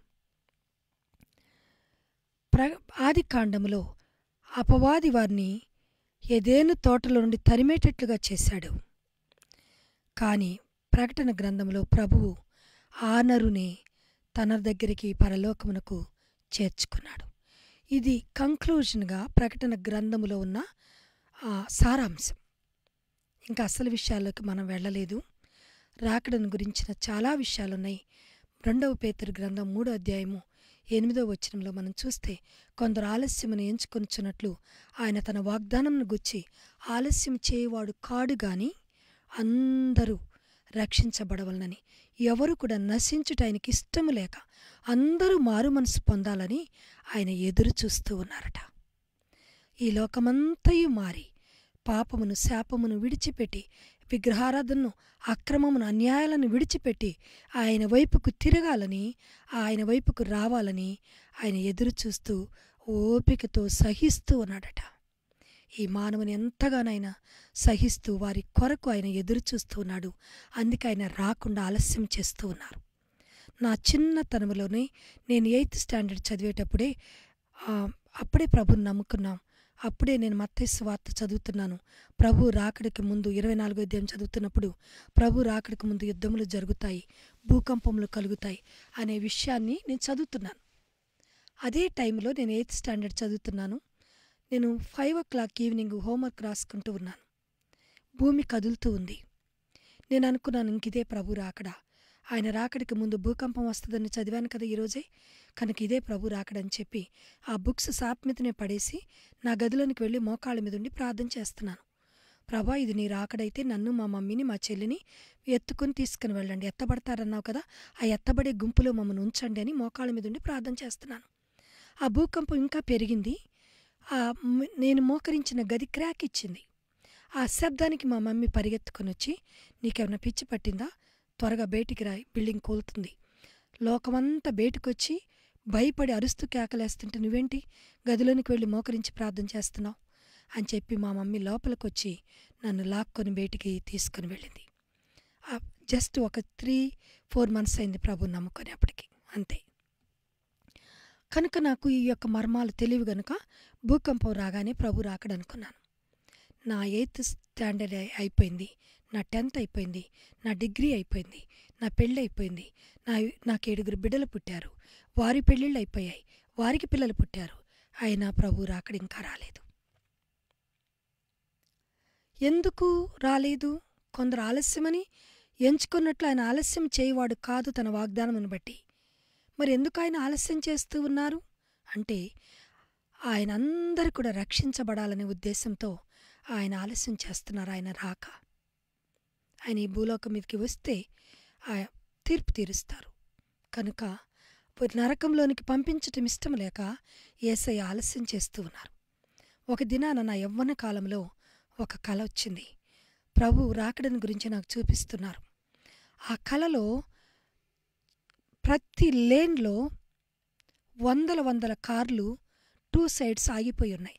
ప్ర ఆది కాండములో అపవాది వారిని ఏదేను తోటలో నుండి తరిమేటట్లుగా చేశాడు కానీ ప్రకటన గ్రంథంలో ప్రభువు ఆ నరుని తన దగ్గరికి పరలోకమునకు చేర్చుకున్నాడు ఇది కంక్లూజన్గా ప్రకటన గ్రంథములో ఉన్న ఆ, సారాంశం ఇంకా అసలు విషయాల్లోకి మనం వెళ్ళలేదు రాకడను గురించిన చాలా విషయాలున్నాయి రెండవ పేతురు గ్రంథం మూడో అధ్యాయము ఎనిమిదో వచనంలో మనం చూస్తే కొందరు ఆలస్యమును ఎంచుకొనుచున్నట్లు ఆయన తన వాగ్దానంను గుచ్చి ఆలస్యం చేయవాడు కాడు గాని అందరూ రక్షించబడవలనని ఎవరు కూడా నశించుట ఆయనకి ఇష్టము లేక అందరూ మారు మనసు పొందాలని ఆయన ఎదురు చూస్తూ ఉన్నారట ఈ లోకమంతయు మారి పాపమును శాపమును విడిచిపెట్టి విగ్రహారాధనను అక్రమమును అన్యాయాలను విడిచిపెట్టి ఆయన వైపుకు తిరగాలని ఆయన వైపుకు రావాలని ఆయన ఎదురు చూస్తూ ఓపికతో సహిస్తూ ఉన్నాడట ఈ మానవుని ఎంతగానైనా సహిస్తూ వారి కొరకు ఆయన ఎదురు చూస్తూ ఉన్నాడు అందుకే ఆయన రాకుండా ఆలస్యం చేస్తూ ఉన్నారు నా చిన్నతనంలోనే నేను ఎయిత్ స్టాండర్డ్ చదివేటప్పుడే ఆ, అప్పుడే ప్రభుని నమ్ముకున్నాం అప్పుడే నేను మత్తేసు వార్త చదువుతున్నాను ప్రభు రాకడికి ముందు ఇరవై నాలుగో అధ్యాయం చదువుతున్నప్పుడు ప్రభు రాకడికి ముందు యుద్ధములు జరుగుతాయి భూకంపములు కలుగుతాయి అనే విషయాన్ని నేను చదువుతున్నాను అదే టైంలో నేను ఎయిత్ స్టాండర్డ్ చదువుతున్నాను నేను five o'clock evening homework రాసుకుంటూ ఉన్నాను భూమి కదులుతూ ఉంది నేను అనుకున్నాను ఇంక ఇదే ప్రభు రాకడా ఆయన రాకడికి ముందు భూకంపం వస్తుందని చదివాను కదా ఈరోజే కనుక ఇదే ప్రభు రాకడని చెప్పి ఆ బుక్స్ సాప్ మీదనే పడేసి నా గదిలోనికి వెళ్ళి మోకాళ్ళ మీద ఉండి ప్రార్థన చేస్తున్నాను ప్రభా ఇది నీ రాకడైతే నన్ను మా మమ్మీని మా చెల్లిని ఎత్తుకుని తీసుకుని వెళ్ళండి ఎత్తబడతారన్నావు కదా ఆ ఎత్తబడే గుంపులో మమ్మల్ని ఉంచండి అని మోకాళ్ళ మీద ఉండి ప్రార్థన చేస్తున్నాను ఆ భూకంపం ఇంకా పెరిగింది ఆ మ్- నేను మోకరించిన గది క్రాక్ ఇచ్చింది ఆ శబ్దానికి మా మమ్మీ పరిగెత్తుకొని వచ్చి నీకేమైనా పిచ్చి పట్టిందా త్వరగా బయటికి రా బిల్డింగ్ కూలుతుంది లోకమంతా బయటకొచ్చి భయపడి అరుస్తూ కేకలేస్తుంటే నువ్వేంటి గదిలోనికి వెళ్ళి మోకరించి ప్రార్థన చేస్తున్నావు అని చెప్పి మా మమ్మీ లోపలికి వచ్చి నన్ను లాక్కొని బయటికి తీసుకొని వెళ్ళింది ఆ జస్ట్ ఒక త్రీ ఫోర్ మంత్స్ అయింది ప్రభు నమ్ముకొని అప్పటికి అంతే కనుక నాకు ఈ యొక్క మర్మాలు తెలివి గనుక భూకంపం రాగానే ప్రభు రాకడనుకున్నాను నా ఎయిత్ స్టాండర్డ్ అయి- అయిపోయింది నా టెన్త్ అయిపోయింది నా డిగ్రీ అయిపోయింది నా పెళ్ళి అయిపోయింది నా నాకు ఏడుగురు బిడ్డలు పుట్టారు వారి పెళ్ళిళ్ళు అయిపోయాయి వారికి పిల్లలు పుట్టారు అయినా ప్రభు రాకడ ఇంకా రాలేదు ఎందుకు రాలేదు కొందరు ఆలస్యమని ఎంచుకున్నట్లు ఆయన ఆలస్యం చేయవాడు కాదు తన వాగ్దానమును బట్టి మరి ఎందుకు ఆయన ఆలస్యం చేస్తూ ఉన్నారు అంటే ఆయన అందరు కూడా రక్షించబడాలనే ఉద్దేశంతో ఆయన ఆలస్యం చేస్తున్నారు ఆయన రాక ఆయన ఈ భూలోకం మీదకి వస్తే ఆ తీర్పు తీరుస్తారు కనుక నరకంలోనికి పంపించటం ఇష్టం లేక ఏసయ్య ఆలస్యం చేస్తూ ఉన్నారు ఒక దినాన నా యవ్వన కాలంలో ఒక కళ వచ్చింది ప్రభు రాకడని గురించి నాకు చూపిస్తున్నారు ఆ కళలో ప్రతి లేన్లో వందల వందల కార్లు టూ సైడ్స్ ఆగిపోయి ఉన్నాయి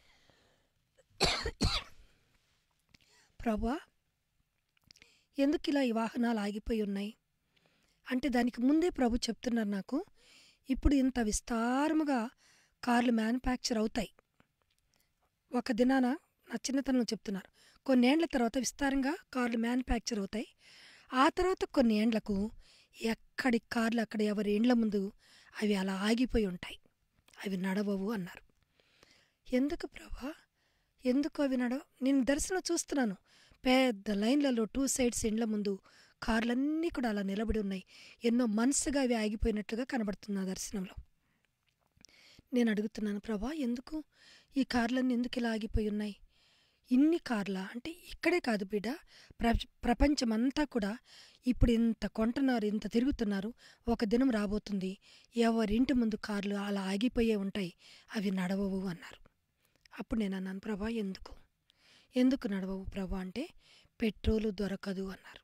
ప్రభా ఎందుకు ఇలా ఈ వాహనాలు ఆగిపోయి ఉన్నాయి అంటే దానికి ముందే ప్రభు చెప్తున్నారు నాకు ఇప్పుడు ఇంత విస్తారముగా కార్లు మ్యానుఫ్యాక్చర్ అవుతాయి ఒక దినాన నా చిన్నతనంలో చెప్తున్నారు కొన్నేండ్ల తర్వాత విస్తారంగా కార్లు మ్యానుఫ్యాక్చర్ అవుతాయి ఆ తర్వాత కొన్ని ఏండ్లకు ఎక్కడి కార్లు అక్కడ ఎవరి ఇండ్ల ముందు అవి అలా ఆగిపోయి ఉంటాయి అవి నడవవు అన్నారు ఎందుకు ప్రభా ఎందుకు అవి నడవ నేను దర్శనం చూస్తున్నాను పెద్ద లైన్లలో టూ సైడ్స్ ఇండ్ల ముందు కార్లన్నీ కూడా అలా నిలబడి ఉన్నాయి ఎన్నో మనసుగా అవి ఆగిపోయినట్లుగా కనబడుతుంది ఆ దర్శనంలో నేను అడుగుతున్నాను ప్రభా ఎందుకు ఈ కార్లన్నీ ఎందుకు ఇలా ఆగిపోయి ఉన్నాయి ఇన్ని కార్ల అంటే ఇక్కడే కాదు బిడ్డ ప్ర ప్రపంచమంతా కూడా ఇప్పుడు ఇంత కొంటున్నారు ఇంత తిరుగుతున్నారు ఒక దినం రాబోతుంది ఎవరింటి ముందు కార్లు అలా ఆగిపోయే ఉంటాయి అవి నడవవు అన్నారు అప్పుడు నేను అన్నాను ప్రభా ఎందుకు ఎందుకు నడవవు ప్రభా అంటే పెట్రోలు దొరకదు అన్నారు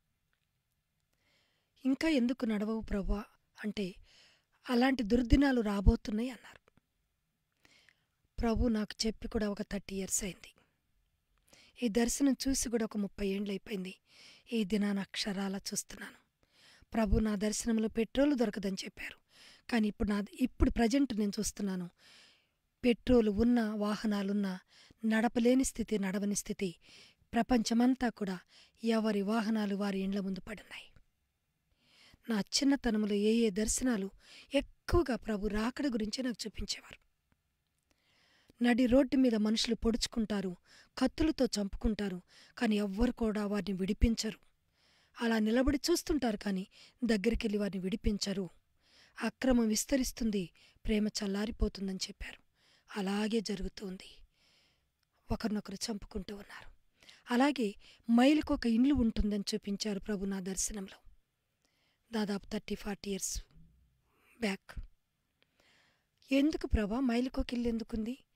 ఇంకా ఎందుకు నడవవు ప్రభా అంటే అలాంటి దుర్దినాలు రాబోతున్నాయి అన్నారు ప్రభు నాకు చెప్పి కూడా ఒక థర్టీ ఇయర్స్ అయింది ఈ దర్శనం చూసి కూడా ఒక ముప్పై ఏండ్లు అయిపోయింది ఈ దినాన అక్షరాల చూస్తున్నాను ప్రభు నా దర్శనంలో పెట్రోల్ దొరకదని చెప్పారు కానీ ఇప్పుడు నా ఇప్పుడు ప్రజెంట్ నేను చూస్తున్నాను పెట్రోల్ ఉన్న వాహనాలున్న నడపలేని స్థితి నడవని స్థితి ప్రపంచమంతా కూడా ఎవరి వాహనాలు వారి ఇండ్ల ముందు పడున్నాయి నా చిన్నతనంలో ఏ ఏ దర్శనాలు ఎక్కువగా ప్రభు రాకడ గురించి నాకు చూపించేవారు నడి రోడ్డు మీద మనుషులు పొడుచుకుంటారు కత్తులతో చంపుకుంటారు కానీ ఎవ్వరు కూడా వారిని విడిపించరు అలా నిలబడి చూస్తుంటారు కానీ దగ్గరికి వెళ్ళి వారిని విడిపించరు అక్రమం విస్తరిస్తుంది ప్రేమ చల్లారిపోతుందని చెప్పారు అలాగే జరుగుతుంది ఒకరినొకరు చంపుకుంటూ ఉన్నారు అలాగే మైలుకు ఒక ఇండ్లు ఉంటుందని చూపించారు ప్రభు నా దర్శనంలో దాదాపు థర్టీ ఫార్టీ ఇయర్స్ బ్యాక్ ఎందుకు ప్రభా మైలుకు ఒక ఇల్లు ఎందుకుంది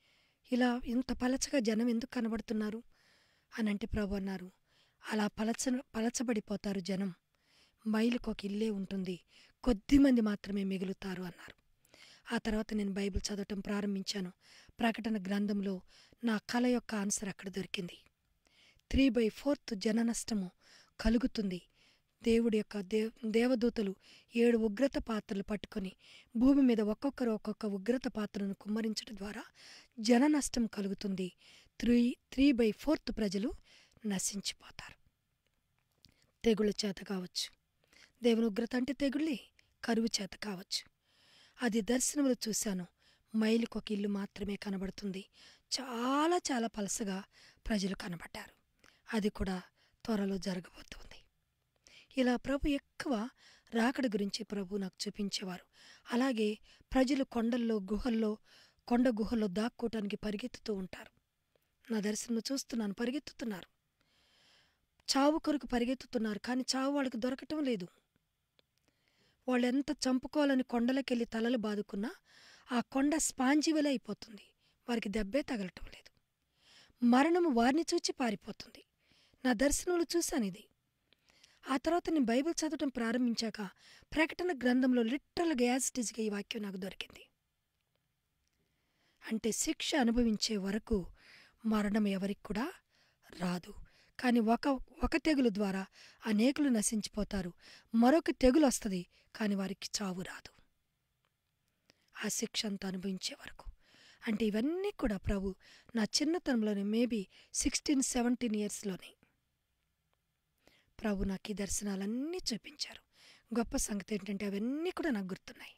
ఇలా ఇంత పలచగా జనం ఎందుకు కనబడుతున్నారు అని అంటే ప్రభు అన్నారు అలా పలచ పలచబడిపోతారు జనం మైలుకు ఒక ఇల్లే ఉంటుంది కొద్దిమంది మాత్రమే మిగులుతారు అన్నారు ఆ తర్వాత నేను బైబిల్ చదవటం ప్రారంభించాను ప్రకటన గ్రంథంలో నా కళ యొక్క ఆన్సర్ అక్కడ దొరికింది త్రీ బై ఫోర్త్ జన నష్టము కలుగుతుంది దేవుడి యొక్క దేవ్ దేవదూతలు ఏడు ఉగ్రత పాత్రలు పట్టుకొని భూమి మీద ఒక్కొక్కరు ఒక్కొక్క ఉగ్రత పాత్రను కుమ్మరించడం ద్వారా జన నష్టం కలుగుతుంది త్రీ త్రీ బై ఫోర్త్ ప్రజలు నశించిపోతారు తెగుళ్ళ చేత కావచ్చు దేవుని ఉగ్రత అంటే తెగుళ్ళే కరువు చేత కావచ్చు అది దర్శనంలో చూశాను మైలుకు ఒక ఇల్లు మాత్రమే కనబడుతుంది చాలా చాలా పలసగా ప్రజలు కనబడ్డారు అది కూడా త్వరలో జరగబోతుంది ఇలా ప్రభు ఎక్కువ రాకడ గురించి ప్రభు నాకు చూపించేవారు అలాగే ప్రజలు కొండల్లో గుహల్లో కొండ గుహల్లో దాక్కోవటానికి పరిగెత్తుతూ ఉంటారు నా దర్శనం చూస్తున్నాను పరిగెత్తుతున్నారు చావు కొరకు పరిగెత్తుతున్నారు కానీ చావు వాళ్ళకి దొరకటం లేదు వాళ్ళు ఎంత చంపుకోవాలని కొండలకెళ్ళి తలలు బాదుకున్నా ఆ కొండ స్పాంజివలే అయిపోతుంది వారికి దెబ్బే తగలటం లేదు మరణము వారిని చూచి పారిపోతుంది నా దర్శనంలో చూశాను ఇది ఆ తర్వాత నేను బైబిల్ చదవటం ప్రారంభించాక ప్రకటన గ్రంథంలో లిటరల్గా యాజ్ ఇట్ ఈజ్గా ఈ వాక్యం నాకు దొరికింది అంటే శిక్ష అనుభవించే వరకు మరణం ఎవరికి కూడా రాదు కానీ ఒక ఒక తెగులు ద్వారా అనేకులు నశించిపోతారు మరొక తెగులు వస్తుంది కానీ వారికి చావు రాదు ఆ శిక్ష అంతా అనుభవించే వరకు అంటే ఇవన్నీ కూడా ప్రభు నా చిన్నతనంలోనే మేబీ సిక్స్టీన్ సెవెంటీన్ ఇయర్స్లోనే ప్రభు నాకు ఈ దర్శనాలన్నీ చూపించారు గొప్ప సంగతి ఏంటంటే అవన్నీ కూడా నాకు గుర్తున్నాయి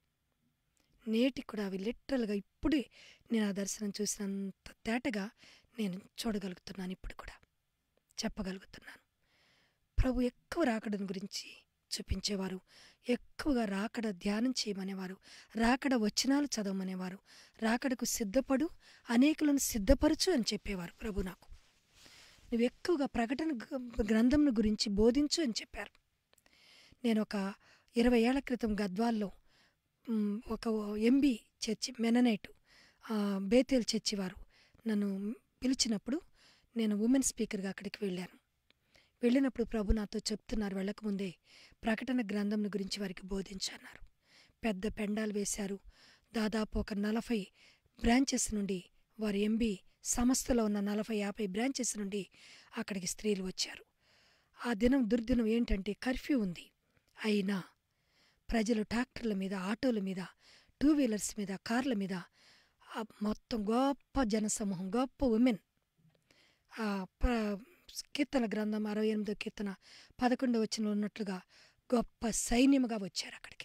నేటికి కూడా అవి లిటరల్గా ఇప్పుడే నేను ఆ దర్శనం చూసినంత తేటగా నేను చూడగలుగుతున్నాను ఇప్పుడు కూడా చెప్పగలుగుతున్నాను ప్రభు ఎక్కువ రాకడని గురించి చూపించేవారు ఎక్కువగా రాకడ ధ్యానం చేయమనేవారు రాకడ వచనాలు చదవమనేవారు రాకడకు సిద్ధపడు అనేకులను సిద్ధపరచు అని చెప్పేవారు ప్రభు నాకు నువ్వు ఎక్కువగా ప్రకటన గ- గ్రంథంను గురించి బోధించు అని చెప్పారు నేను ఒక ఇరవై ఏళ్ల క్రితం గద్వాల్లో మ్, ఒక ఎంబీ చర్చి మెననైట్ ఆ, బేతేల్ చర్చి వారు నన్ను పిలిచినప్పుడు నేను ఉమెన్ స్పీకర్గా అక్కడికి వెళ్ళాను వెళ్ళినప్పుడు ప్రభు నాతో చెప్తున్నారు వెళ్ళకముందే ప్రకటన గ్రంథం గురించి వారికి బోధించన్నారు పెద్ద పెండాలు వేశారు దాదాపు ఒక నలభై బ్రాంచెస్ నుండి వారి ఎంబీ సంస్థలో ఉన్న నలభై యాభై బ్రాంచెస్ నుండి అక్కడికి స్త్రీలు వచ్చారు ఆ దినం దుర్దినం ఏంటంటే కర్ఫ్యూ ఉంది అయినా ప్రజలు ట్రాక్టర్ల మీద ఆటోల మీద టూ వీలర్స్ మీద కార్ల మీద ఆ మొత్తం గొప్ప జనసమూహం గొప్ప ఉమెన్ ఆ ప్ర- కీర్తన గ్రంథం అరవై ఎనిమిదో కీర్తన పదకొండవ వచ్చిన ఉన్నట్లుగా గొప్ప సైన్యముగా వచ్చారు అక్కడికి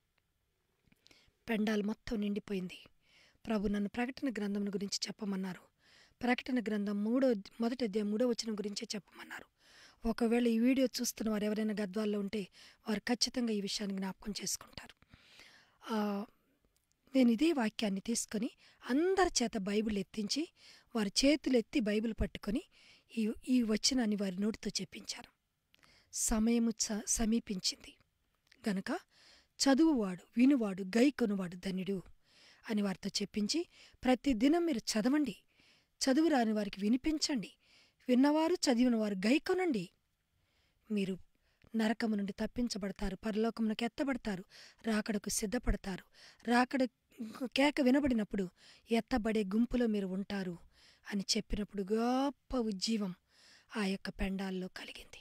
పెండాలు మొత్తం నిండిపోయింది ప్రభు నన్ను ప్రకటన గ్రంథం గురించి చెప్పమన్నారు ప్రకటన గ్రంథం మూడో మొదటి అధ్యాయం మూడో వచనం గురించే చెప్పమన్నారు ఒకవేళ ఈ వీడియో చూస్తున్న వారు ఎవరైనా గద్వాల్లో ఉంటే వారు ఖచ్చితంగా ఈ విషయాన్ని జ్ఞాపకం చేసుకుంటారు ఆ, నేను ఇదే వాక్యాన్ని తీసుకొని అందరి చేత బైబిల్ ఎత్తించి వారి చేతులు ఎత్తి బైబిల్ పట్టుకొని ఈ ఈ వచనాన్ని వారి నోటితో చెప్పించారు సమయము చ- సమీపించింది గనక చదువువాడు వినువాడు గైకొనువాడు ధన్యుడు అని వారితో చెప్పించి ప్రతి దినం మీరు చదవండి చదువు రాని వారికి వినిపించండి విన్నవారు చదివిన వారు గైకొనండి మీరు నరకము నుండి తప్పించబడతారు పరలోకమునకు ఎత్తబడతారు రాకడకు సిద్ధపడతారు రాకడ కేక వినబడినప్పుడు ఎత్తబడే గుంపులో మీరు ఉంటారు అని చెప్పినప్పుడు గొప్ప ఉజ్జీవం ఆ యొక్క పెండాల్లో కలిగింది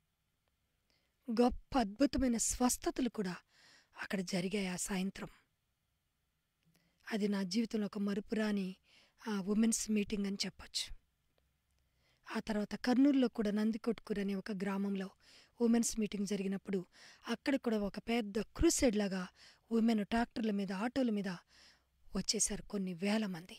గొప్ప అద్భుతమైన స్వస్థతలు కూడా అక్కడ జరిగాయి ఆ సాయంత్రం అది నా జీవితంలో ఒక మరుపురాని ఉమెన్స్ మీటింగ్ అని చెప్పొచ్చు ఆ తర్వాత కర్నూలులో కూడా నందికొట్కూరు అనే ఒక గ్రామంలో ఉమెన్స్ మీటింగ్ జరిగినప్పుడు అక్కడ కూడా ఒక పెద్ద క్రూసైడ్ లాగా ఉమెన్ ట్రాక్టర్ల మీద ఆటోల మీద వచ్చేసారు కొన్ని వేల మంది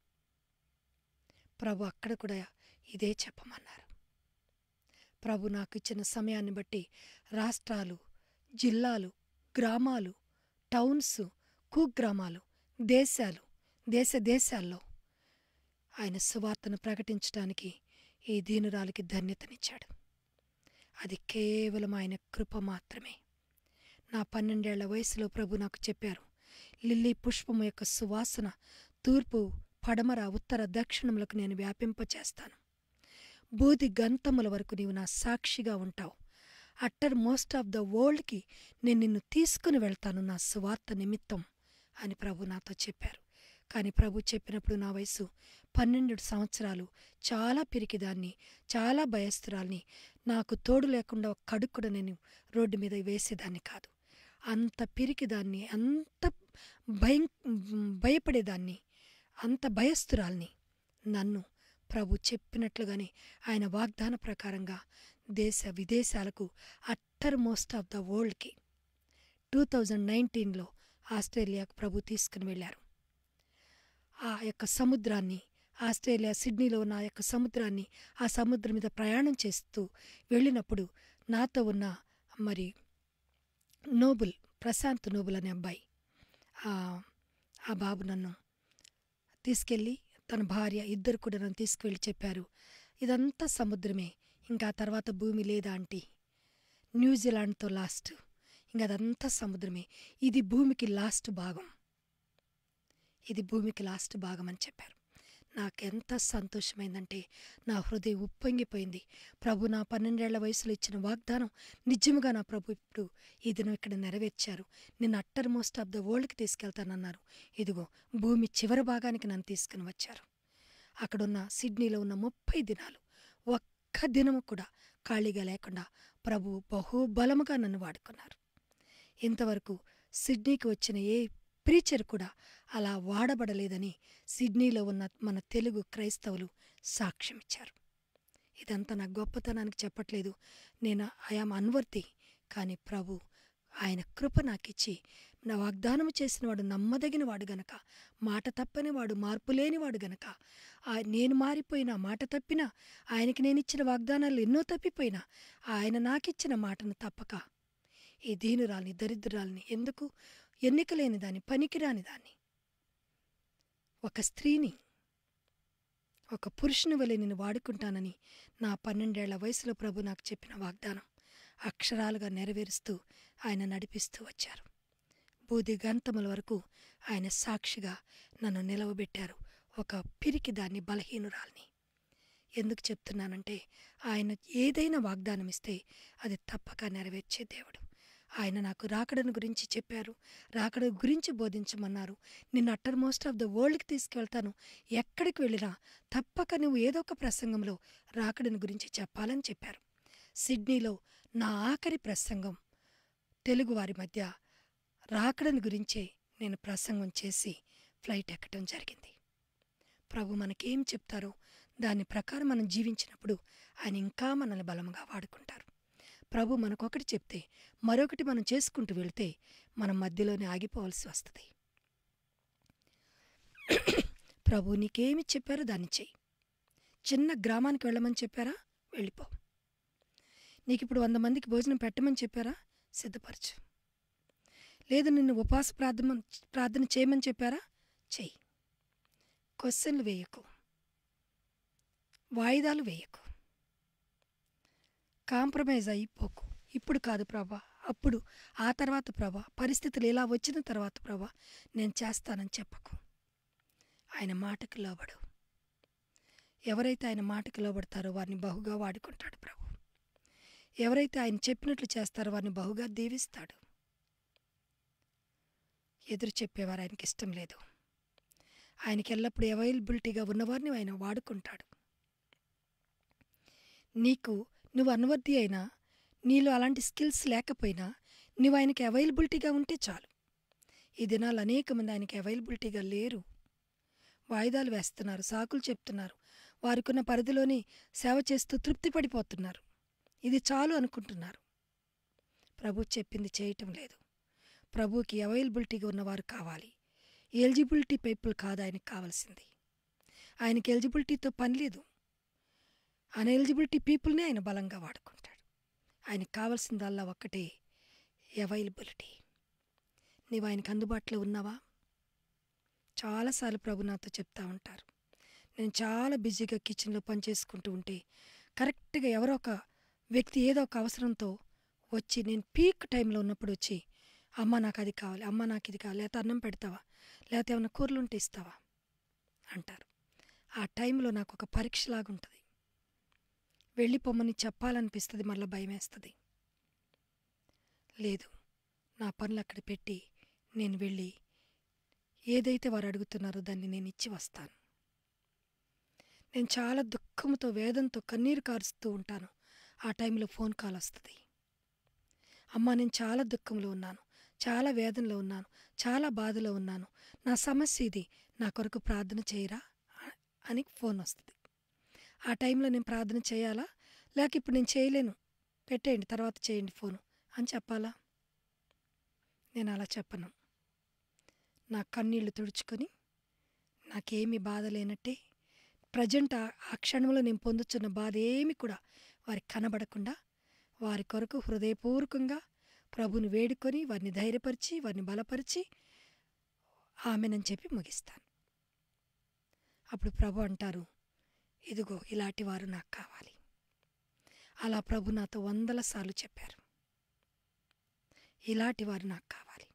ప్రభు అక్కడ కూడా ఇదే చెప్పమన్నారు ప్రభు నాకు ఇచ్చిన సమయాన్ని బట్టి రాష్ట్రాలు జిల్లాలు గ్రామాలు టౌన్స్ కుగ్రామాలు దేశాలు దేశ దేశాల్లో ఆయన సువార్తను ప్రకటించడానికి ఈ దీనురాలికి ధన్యతనిచ్చాడు అది కేవలం ఆయన కృప మాత్రమే నా పన్నెండేళ్ల వయసులో ప్రభు నాకు చెప్పారు లిల్లీ పుష్పము యొక్క సువాసన తూర్పు పడమర ఉత్తర దక్షిణములకు నేను వ్యాపింపచేస్తాను బూది గంతముల వరకు నీవు నా సాక్షిగా ఉంటావు అట్టర్ మోస్ట్ ఆఫ్ ద వరల్డ్కి నేను నిన్ను తీసుకుని వెళ్తాను నా సువార్త నిమిత్తం అని ప్రభు నాతో చెప్పారు కానీ ప్రభు చెప్పినప్పుడు నా వయసు పన్నెండు సంవత్సరాలు చాలా పిరికిదాన్ని చాలా భయస్తురాల్ని నాకు తోడు లేకుండా ఒక కడుగు కూడా నేను రోడ్డు మీద వేసేదాన్ని కాదు అంత పిరికిదాన్ని అంత భయం భయపడేదాన్ని అంత భయస్తురాల్ని నన్ను ప్రభు చెప్పినట్లుగానే ఆయన వాగ్దాన ప్రకారంగా దేశ విదేశాలకు అట్టర్ మోస్ట్ ఆఫ్ ద వరల్డ్కి టూ థౌజండ్ నైన్టీన్లో ఆస్ట్రేలియాకు ప్రభు తీసుకుని వెళ్ళారు ఆ యొక్క సముద్రాన్ని ఆస్ట్రేలియా సిడ్నీలో ఉన్న ఆ యొక్క సముద్రాన్ని ఆ సముద్రం మీద ప్రయాణం చేస్తూ వెళ్ళినప్పుడు నాతో ఉన్న మరి నోబుల్ ప్రశాంత్ నోబుల్ అనే అబ్బాయి ఆ బాబు నన్ను తీసుకెళ్ళి తన భార్య ఇద్దరు కూడా నన్ను తీసుకువెళ్ళి చెప్పారు ఇదంతా సముద్రమే ఇంకా తర్వాత భూమి లేదా ఆంటీ న్యూజిలాండ్తో లాస్ట్ ఇంకా అదంతా సముద్రమే ఇది భూమికి లాస్ట్ భాగం ఇది భూమికి లాస్ట్ భాగం అని చెప్పారు నాకెంత సంతోషమైందంటే నా హృదయం ఉప్పొంగిపోయింది ప్రభు నా పన్నెండేళ్ల వయసులో ఇచ్చిన వాగ్దానం నిజముగా నా ప్రభు ఇప్పుడు ఈ దినం ఇక్కడ నెరవేర్చారు నిన్ను అట్టర్ మోస్ట్ ఆఫ్ ద వరల్డ్కి తీసుకెళ్తానన్నారు ఇదిగో భూమి చివరి భాగానికి నన్ను తీసుకుని వచ్చారు అక్కడున్న సిడ్నీలో ఉన్న ముప్పై దినాలు ఒక్క దినము కూడా ఖాళీగా లేకుండా ప్రభు బహుబలముగా నన్ను వాడుకున్నారు ఇంతవరకు సిడ్నీకి వచ్చిన ఏ ప్రీచర్ కూడా అలా వాడబడలేదని సిడ్నీలో ఉన్న మన తెలుగు క్రైస్తవులు సాక్ష్యమిచ్చారు ఇదంతా నా గొప్పతనానికి చెప్పట్లేదు నేను ఐఆమ్ అన్వర్తి కానీ ప్రభు ఆయన కృప నాకిచ్చి నా వాగ్దానం చేసినవాడు నమ్మదగినవాడు గనక మాట తప్పనివాడు మార్పు లేనివాడు గనక నేను మారిపోయినా మాట తప్పినా ఆయనకి నేను ఇచ్చిన వాగ్దానాలు ఎన్నో తప్పిపోయినా ఆయన నాకిచ్చిన మాటను తప్పక ఈ దీనురాల్ని దరిద్రాల్ని ఎందుకు ఎన్నిక లేని దాన్ని పనికిరాని దాన్ని ఒక స్త్రీని ఒక పురుషుని వలె నేను వాడుకుంటానని నా పన్నెండేళ్ల వయసులో ప్రభు నాకు చెప్పిన వాగ్దానం అక్షరాలుగా నెరవేరుస్తూ ఆయన నడిపిస్తూ వచ్చారు బూది గంతముల వరకు ఆయన సాక్షిగా నన్ను నిలవబెట్టారు ఒక పిరికి దాన్ని బలహీనురాల్ని ఎందుకు చెప్తున్నానంటే ఆయన ఏదైనా వాగ్దానం ఇస్తే అది తప్పక నెరవేర్చే దేవుడు ఆయన నాకు రాకడను గురించి చెప్పారు రాకడ గురించి బోధించమన్నారు నిన్ను అట్టర్ మోస్ట్ ఆఫ్ ద వరల్డ్కి తీసుకెళ్తాను ఎక్కడికి వెళ్ళినా తప్పక నువ్వు ఏదో ఒక ప్రసంగంలో రాకడను గురించి చెప్పాలని చెప్పారు సిడ్నీలో నా ఆఖరి ప్రసంగం తెలుగువారి మధ్య రాకడను గురించే నేను ప్రసంగం చేసి ఫ్లైట్ ఎక్కడం జరిగింది ప్రభు మనకేం చెప్తారో దాని ప్రకారం మనం జీవించినప్పుడు ఆయన ఇంకా మనల్ని బలంగా వాడుకుంటారు ప్రభు మనకొకటి చెప్తే మరొకటి మనం చేసుకుంటూ వెళితే మనం మధ్యలోనే ఆగిపోవాల్సి వస్తుంది ప్రభు నీకేమి చెప్పారో దాన్ని చెయ్యి చిన్న గ్రామానికి వెళ్ళమని చెప్పారా వెళ్ళిపో నీకు ఇప్పుడు వంద మందికి భోజనం పెట్టమని చెప్పారా సిద్ధపరచు లేదు నిన్ను ఉపవాస ప్రార్థన ప్రార్థన చేయమని చెప్పారా చెయ్యి క్వశ్చన్లు వేయకు వాయిదాలు వేయకు కాంప్రమైజ్ అయిపోకు ఇప్పుడు కాదు ప్రభా అప్పుడు ఆ తర్వాత ప్రభా పరిస్థితులు ఇలా వచ్చిన తర్వాత ప్రభా నేను చేస్తానని చెప్పకు ఆయన మాటకు లోబడు ఎవరైతే ఆయన మాటకు లోబడతారో వారిని బహుగా వాడుకుంటాడు ప్రభు ఎవరైతే ఆయన చెప్పినట్లు చేస్తారో వారిని బహుగా దీవిస్తాడు ఎదురు చెప్పేవారు ఆయనకి ఇష్టం లేదు ఆయనకి ఎల్లప్పుడూ అవైలబిలిటీగా ఉన్నవారిని ఆయన వాడుకుంటాడు నీకు నువ్వు అనువర్తి అయినా నీలో అలాంటి స్కిల్స్ లేకపోయినా నువ్వు ఆయనకి అవైలబిలిటీగా ఉంటే చాలు ఈ దినాలు అనేక మంది ఆయనకి అవైలబిలిటీగా లేరు వాయిదాలు వేస్తున్నారు సాకులు చెప్తున్నారు వారికున్న పరిధిలోని సేవ చేస్తూ తృప్తి పడిపోతున్నారు ఇది చాలు అనుకుంటున్నారు ప్రభు చెప్పింది చేయటం లేదు ప్రభుకి అవైలబిలిటీగా ఉన్నవారు కావాలి ఎలిజిబిలిటీ పీపుల్ కాదు ఆయనకు కావాల్సింది ఆయనకి ఎలిజిబిలిటీతో పని లేదు అన్ఎలిజిబిలిటీ పీపుల్నే ఆయన బలంగా వాడుకుంటాడు ఆయనకు కావాల్సిందల్లా ఒక్కటే అవైలబిలిటీ నీవు ఆయనకు అందుబాటులో ఉన్నావా చాలాసార్లు ప్రభు నాతో చెప్తా ఉంటారు నేను చాలా బిజీగా కిచెన్లో పనిచేసుకుంటూ ఉంటే కరెక్ట్గా ఎవరో ఒక వ్యక్తి ఏదో ఒక అవసరంతో వచ్చి నేను పీక్ టైంలో ఉన్నప్పుడు వచ్చి అమ్మ నాకు అది కావాలి అమ్మ నాకు ఇది కావాలి లేకపోతే అన్నం పెడతావా లేకపోతే ఏమైనా కూరలు ఉంటే ఇస్తావా అంటారు ఆ టైంలో నాకు ఒక పరీక్షలాగా ఉంటుంది వెళ్ళిపోమని చెప్పాలనిపిస్తుంది మళ్ళీ భయం వేస్తుంది లేదు నా పనులు అక్కడ పెట్టి నేను వెళ్ళి ఏదైతే వారు అడుగుతున్నారో దాన్ని నేను ఇచ్చి వస్తాను నేను చాలా దుఃఖంతో వేదంతో కన్నీరు కారుస్తూ ఉంటాను ఆ టైంలో ఫోన్ కాల్ వస్తుంది అమ్మ నేను చాలా దుఃఖంలో ఉన్నాను చాలా వేదనలో ఉన్నాను చాలా బాధలో ఉన్నాను నా సమస్య ఇది నా కొరకు ప్రార్థన చేయరా అ- అని ఫోన్ వస్తుంది ఆ టైంలో నేను ప్రార్థన చేయాలా లేక ఇప్పుడు నేను చేయలేను పెట్టేయండి తర్వాత చేయండి ఫోను అని చెప్పాలా నేను అలా చెప్పను నా కన్నీళ్లు తుడుచుకొని నాకేమీ బాధ లేనట్టే ప్రజెంట్ ఆ ఆ క్షణంలో నేను పొందుతున్న బాధ ఏమి కూడా వారికి కనబడకుండా వారి కొరకు హృదయపూర్వకంగా ప్రభుని వేడుకొని వారిని ధైర్యపరిచి వారిని బలపరిచి ఆమెనని చెప్పి ముగిస్తాను అప్పుడు ప్రభు అంటారు ఇదిగో ఇలాంటి వారు నాకు కావాలి అలా ప్రభు నాతో వందల సార్లు చెప్పారు ఇలాంటి వారు నాకు కావాలి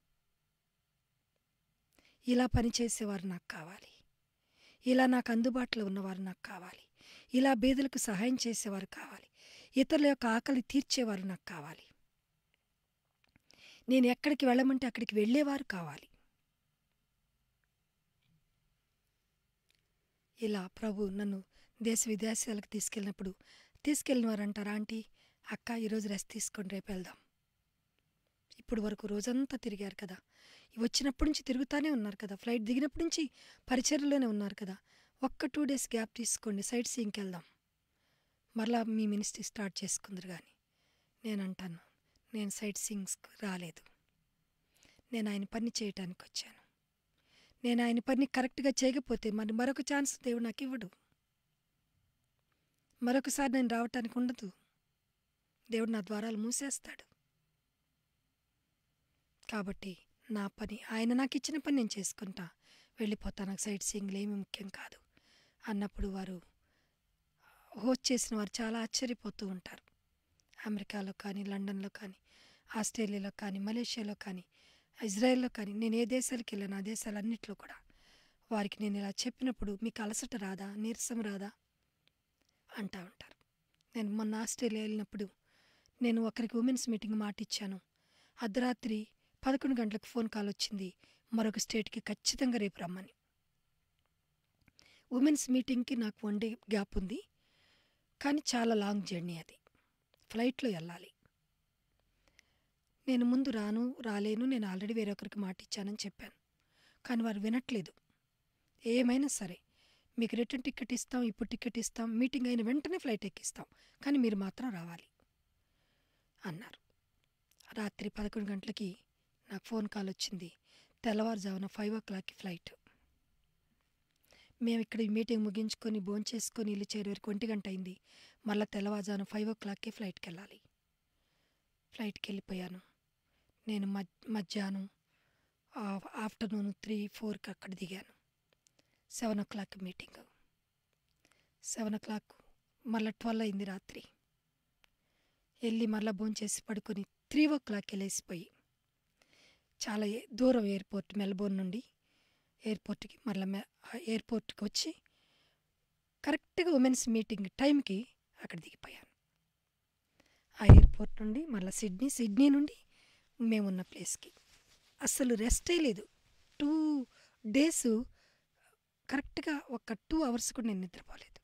ఇలా పనిచేసేవారు నాకు కావాలి ఇలా నాకు అందుబాటులో ఉన్నవారు నాకు కావాలి ఇలా బీదలకు సహాయం చేసేవారు కావాలి ఇతరుల యొక్క ఆకలి తీర్చేవారు నాకు కావాలి నేను ఎక్కడికి వెళ్ళమంటే అక్కడికి వెళ్ళేవారు కావాలి ఇలా ప్రభు నన్ను దేశ విదేశాలకు తీసుకెళ్ళినప్పుడు తీసుకెళ్ళిన వారు అంటారా ఆంటీ అక్క ఈరోజు రెస్ట్ తీసుకొని రేపు వెళ్దాం ఇప్పుడు వరకు రోజంతా తిరిగారు కదా వచ్చినప్పటి నుంచి తిరుగుతానే ఉన్నారు కదా ఫ్లైట్ దిగినప్పటి నుంచి పరిచర్లోనే ఉన్నారు కదా ఒక్క టూ డేస్ గ్యాప్ తీసుకోండి సైట్ సీయింగ్కి వెళ్దాం మరలా మీ మినిస్ట్రీ స్టార్ట్ చేసుకుందరు కానీ నేను అంటాను నేను సైట్ సీయింగ్స్కి రాలేదు నేను ఆయన పని చేయటానికి వచ్చాను నేను ఆయన పని కరెక్ట్గా చేయకపోతే మరి మరొక ఛాన్స్ దేవుడు నాకు ఇవ్వడు మరొకసారి నేను రావటానికి ఉండదు దేవుడు నా ద్వారాలు మూసేస్తాడు కాబట్టి నా పని ఆయన నాకు ఇచ్చిన పని నేను చేసుకుంటా వెళ్ళిపోతా నాకు సైట్ సీయింగ్లు ఏమీ ముఖ్యం కాదు అన్నప్పుడు వారు హోస్ట్ చేసిన వారు చాలా ఆశ్చర్యపోతూ ఉంటారు అమెరికాలో కానీ లండన్లో కానీ ఆస్ట్రేలియాలో కానీ మలేషియాలో కానీ ఇజ్రాయెల్లో కానీ నేను ఏ దేశాలకు వెళ్ళాను ఆ దేశాలన్నింటిలో కూడా వారికి నేను ఇలా చెప్పినప్పుడు మీకు అలసట రాదా నీరసం రాదా అంటా ఉంటారు నేను మొన్న ఆస్ట్రేలియా వెళ్ళినప్పుడు నేను ఒకరికి ఉమెన్స్ మీటింగ్ మాట ఇచ్చాను అర్ధరాత్రి పదకొండు గంటలకు ఫోన్ కాల్ వచ్చింది మరొక స్టేట్కి ఖచ్చితంగా రేపు రమ్మని ఉమెన్స్ మీటింగ్కి నాకు వన్ డే గ్యాప్ ఉంది కానీ చాలా లాంగ్ జర్నీ అది ఫ్లైట్లో వెళ్ళాలి నేను ముందు రాను రాలేను నేను ఆల్రెడీ వేరొకరికి మాట ఇచ్చానని చెప్పాను కానీ వారు వినట్లేదు ఏమైనా సరే మీకు రిటర్న్ టికెట్ ఇస్తాం ఇప్పుడు టికెట్ ఇస్తాం మీటింగ్ అయిన వెంటనే ఫ్లైట్ ఎక్కిస్తాం కానీ మీరు మాత్రం రావాలి అన్నారు రాత్రి పదకొండు గంటలకి నాకు ఫోన్ కాల్ వచ్చింది తెల్లవారుజామున ఫైవ్ ఓ క్లాక్కి ఫ్లైట్ మేము ఇక్కడ ఈ మీటింగ్ ముగించుకొని భోంచేసుకొని ఇల్లు చేరే వరకు ఒంటి గంట అయింది మళ్ళీ తెల్లవారుజామున ఫైవ్ ఓ క్లాక్కి ఫ్లైట్కి వెళ్ళాలి ఫ్లైట్కి వెళ్ళిపోయాను నేను మధ్ మధ్యాహ్నం ఆ- ఆఫ్టర్నూన్ త్రీ ఫోర్కి అక్కడ దిగాను seven o'clock meeting seven o'clock మళ్ళీ ట్వెల్వ్ అయింది రాత్రి వెళ్ళి మళ్ళీ భోంచేసి పడుకొని త్రీ ఓ క్లాక్ వెళ్ళేసిపోయి చాలా ఏ- దూరం ఎయిర్పోర్ట్ మెల్బోర్న్ నుండి ఎయిర్పోర్ట్కి మళ్ళీ మె ఎయిర్పోర్ట్కి వచ్చి కరెక్ట్గా ఉమెన్స్ మీటింగ్ టైంకి అక్కడ దిగిపోయాను ఆ ఎయిర్పోర్ట్ నుండి మళ్ళీ సిడ్నీ సిడ్నీ నుండి మేమున్న ప్లేస్కి అసలు రెస్టే లేదు టూ డేస్ కరెక్ట్గా ఒక టూ అవర్స్ కూడా నేను నిద్రపోలేదు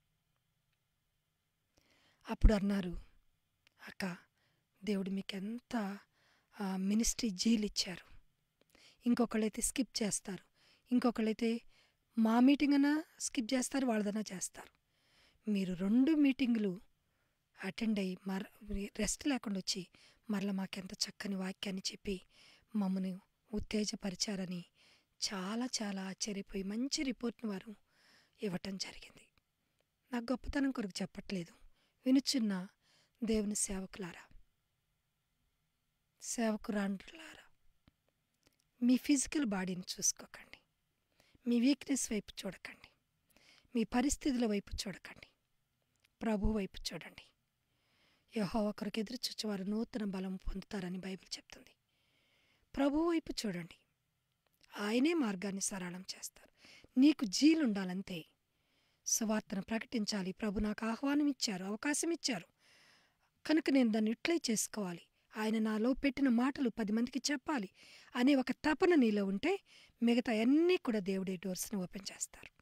అప్పుడు అన్నారు అక్క దేవుడు మీకు ఎంత ఆ, మినిస్ట్రీ జీలు ఇచ్చారు ఇంకొకళ్ళైతే స్కిప్ చేస్తారు ఇంకొకళ్ళైతే మా మీటింగ్ అన్నా స్కిప్ చేస్తారు వాళ్ళదన్నా చేస్తారు మీరు రెండు మీటింగులు అటెండ్ అయ్యి మర రెస్ట్ లేకుండా వచ్చి మరలా మాకెంత చక్కని వాక్యాన్ని చెప్పి మమ్మల్ని ఉత్తేజపరిచారని చాలా చాలా ఆశ్చర్యపోయి మంచి రిపోర్ట్ని వారు ఇవ్వటం జరిగింది నా గొప్పతనం కొరకు చెప్పట్లేదు వినుచున్న దేవుని సేవకులారా సేవకురాండ్రులారా మీ ఫిజికల్ బాడీని చూసుకోకండి మీ వీక్నెస్ వైపు చూడకండి మీ పరిస్థితుల వైపు చూడకండి ప్రభు వైపు చూడండి యహో ఒకరికి ఎదురు చూచేవారు నూతన బలం పొందుతారని బైబిల్ చెప్తుంది ప్రభు వైపు చూడండి ఆయనే మార్గాన్ని సరళం చేస్తారు నీకు జీలుండాలంతే సువార్తను ప్రకటించాలి ప్రభు నాకు ఆహ్వానం ఇచ్చారు అవకాశం ఇచ్చారు కనుక నేను దాన్ని ఇట్లే చేసుకోవాలి ఆయన నాలో పెట్టిన మాటలు పది మందికి చెప్పాలి అనే ఒక తపన నీలో ఉంటే మిగతా అన్నీ కూడా దేవుడి డోర్స్ని ఓపెన్ చేస్తారు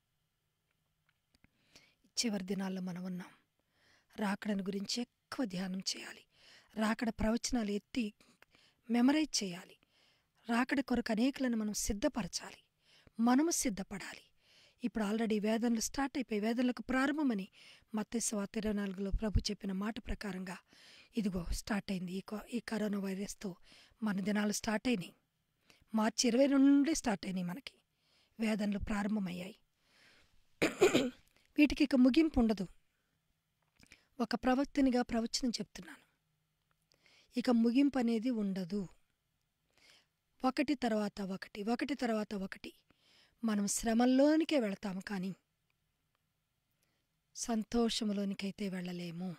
చివరి దినాల్లో మనం ఉన్నాం రాకడను గురించి ఎక్కువ ధ్యానం చేయాలి రాకడ ప్రవచనాలు ఎత్తి మెమరైజ్ చేయాలి రాకడ కొరకు అనేకులను మనం సిద్ధపరచాలి మనము సిద్ధపడాలి ఇప్పుడు ఆల్రెడీ వేదనలు స్టార్ట్ అయిపోయి వేదనలకు ప్రారంభమని మత్స్యవ ఇరవై నాలుగులో ప్రభు చెప్పిన మాట ప్రకారంగా ఇదిగో స్టార్ట్ అయింది ఈ కో- ఈ కరోనా వైరస్తో మన దినాలు స్టార్ట్ అయినాయి మార్చి ఇరవై రెండు నుండి స్టార్ట్ అయినాయి మనకి వేదనలు ప్రారంభమయ్యాయి వీటికి ఇక ముగింపు ఉండదు ఒక ప్రవక్తనిగా ప్రవచనం చెప్తున్నాను ఇక ముగింపు అనేది ఉండదు ఒకటి తర్వాత ఒకటి ఒకటి తర్వాత ఒకటి మనం శ్రమల్లోనికే వెళతాము కానీ సంతోషములోనికైతే వెళ్ళలేము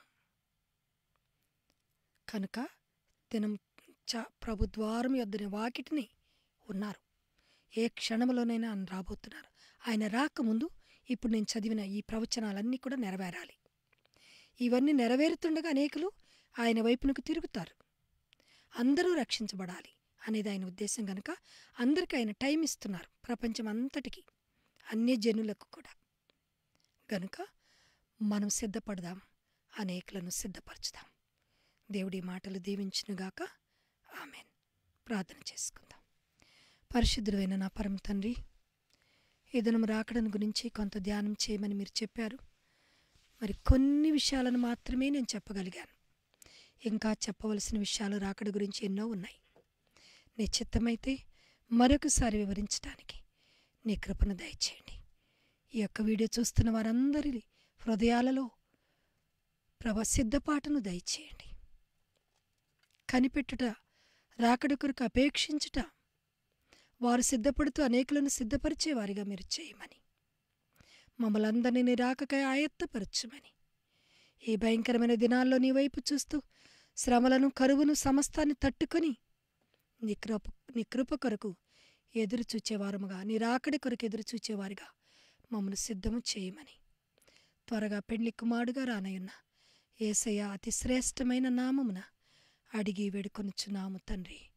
కనుక దినం చ ప్రభు ద్వారం యొద్దని వాకిటిని ఉన్నారు ఏ క్షణంలోనైనా ఆయన రాబోతున్నారు ఆయన రాకముందు ఇప్పుడు నేను చదివిన ఈ ప్రవచనాలన్నీ కూడా నెరవేరాలి ఇవన్నీ నెరవేరుతుండగా అనేకులు ఆయన వైపునకు తిరుగుతారు అందరూ రక్షించబడాలి అనేది ఆయన ఉద్దేశం కనుక అందరికీ ఆయన టైం ఇస్తున్నారు ప్రపంచం అంతటికి అన్ని జనులకు కూడా గనుక మనం సిద్ధపడదాం అనేకులను సిద్ధపరచుదాం దేవుడి మాటలు దీవించునుగాక ఆమెన్ ప్రార్థన చేసుకుందాం పరిశుద్ధుడైన నా పరమ తండ్రి ఏదైనా రాకడను గురించి కొంత ధ్యానం చేయమని మీరు చెప్పారు మరి కొన్ని విషయాలను మాత్రమే నేను చెప్పగలిగాను ఇంకా చెప్పవలసిన విషయాలు రాకడ గురించి ఎన్నో ఉన్నాయి నీ చిత్తమైతే మరొకసారి వివరించడానికి నీ కృపను దయచేయండి ఈ యొక్క వీడియో చూస్తున్న వారందరి హృదయాలలో ప్రభ సిద్ధపాటును దయచేయండి కనిపెట్టుట రాకడ కొరకు అపేక్షించుట వారు సిద్ధపడుతూ అనేకులను సిద్ధపరిచే వారిగా మీరు చేయమని మమ్మల్ని అందరినీ నీ రాకకై ఆయత్తపరచుమని ఈ భయంకరమైన దినాల్లో నీ వైపు చూస్తూ శ్రమలను కరువును సమస్తాన్ని తట్టుకొని నీ కృప నీ కృప కొరకు ఎదురు చూచేవారముగా నీ రాకడి కొరకు ఎదురు చూచేవారిగా మమ్మల్ని సిద్ధము చేయమని త్వరగా పెళ్లి కుమారుడుగా రానయున్న ఏసయ్య అతి శ్రేష్టమైన నామమున అడిగి వేడుకొనుచున్నాము తండ్రి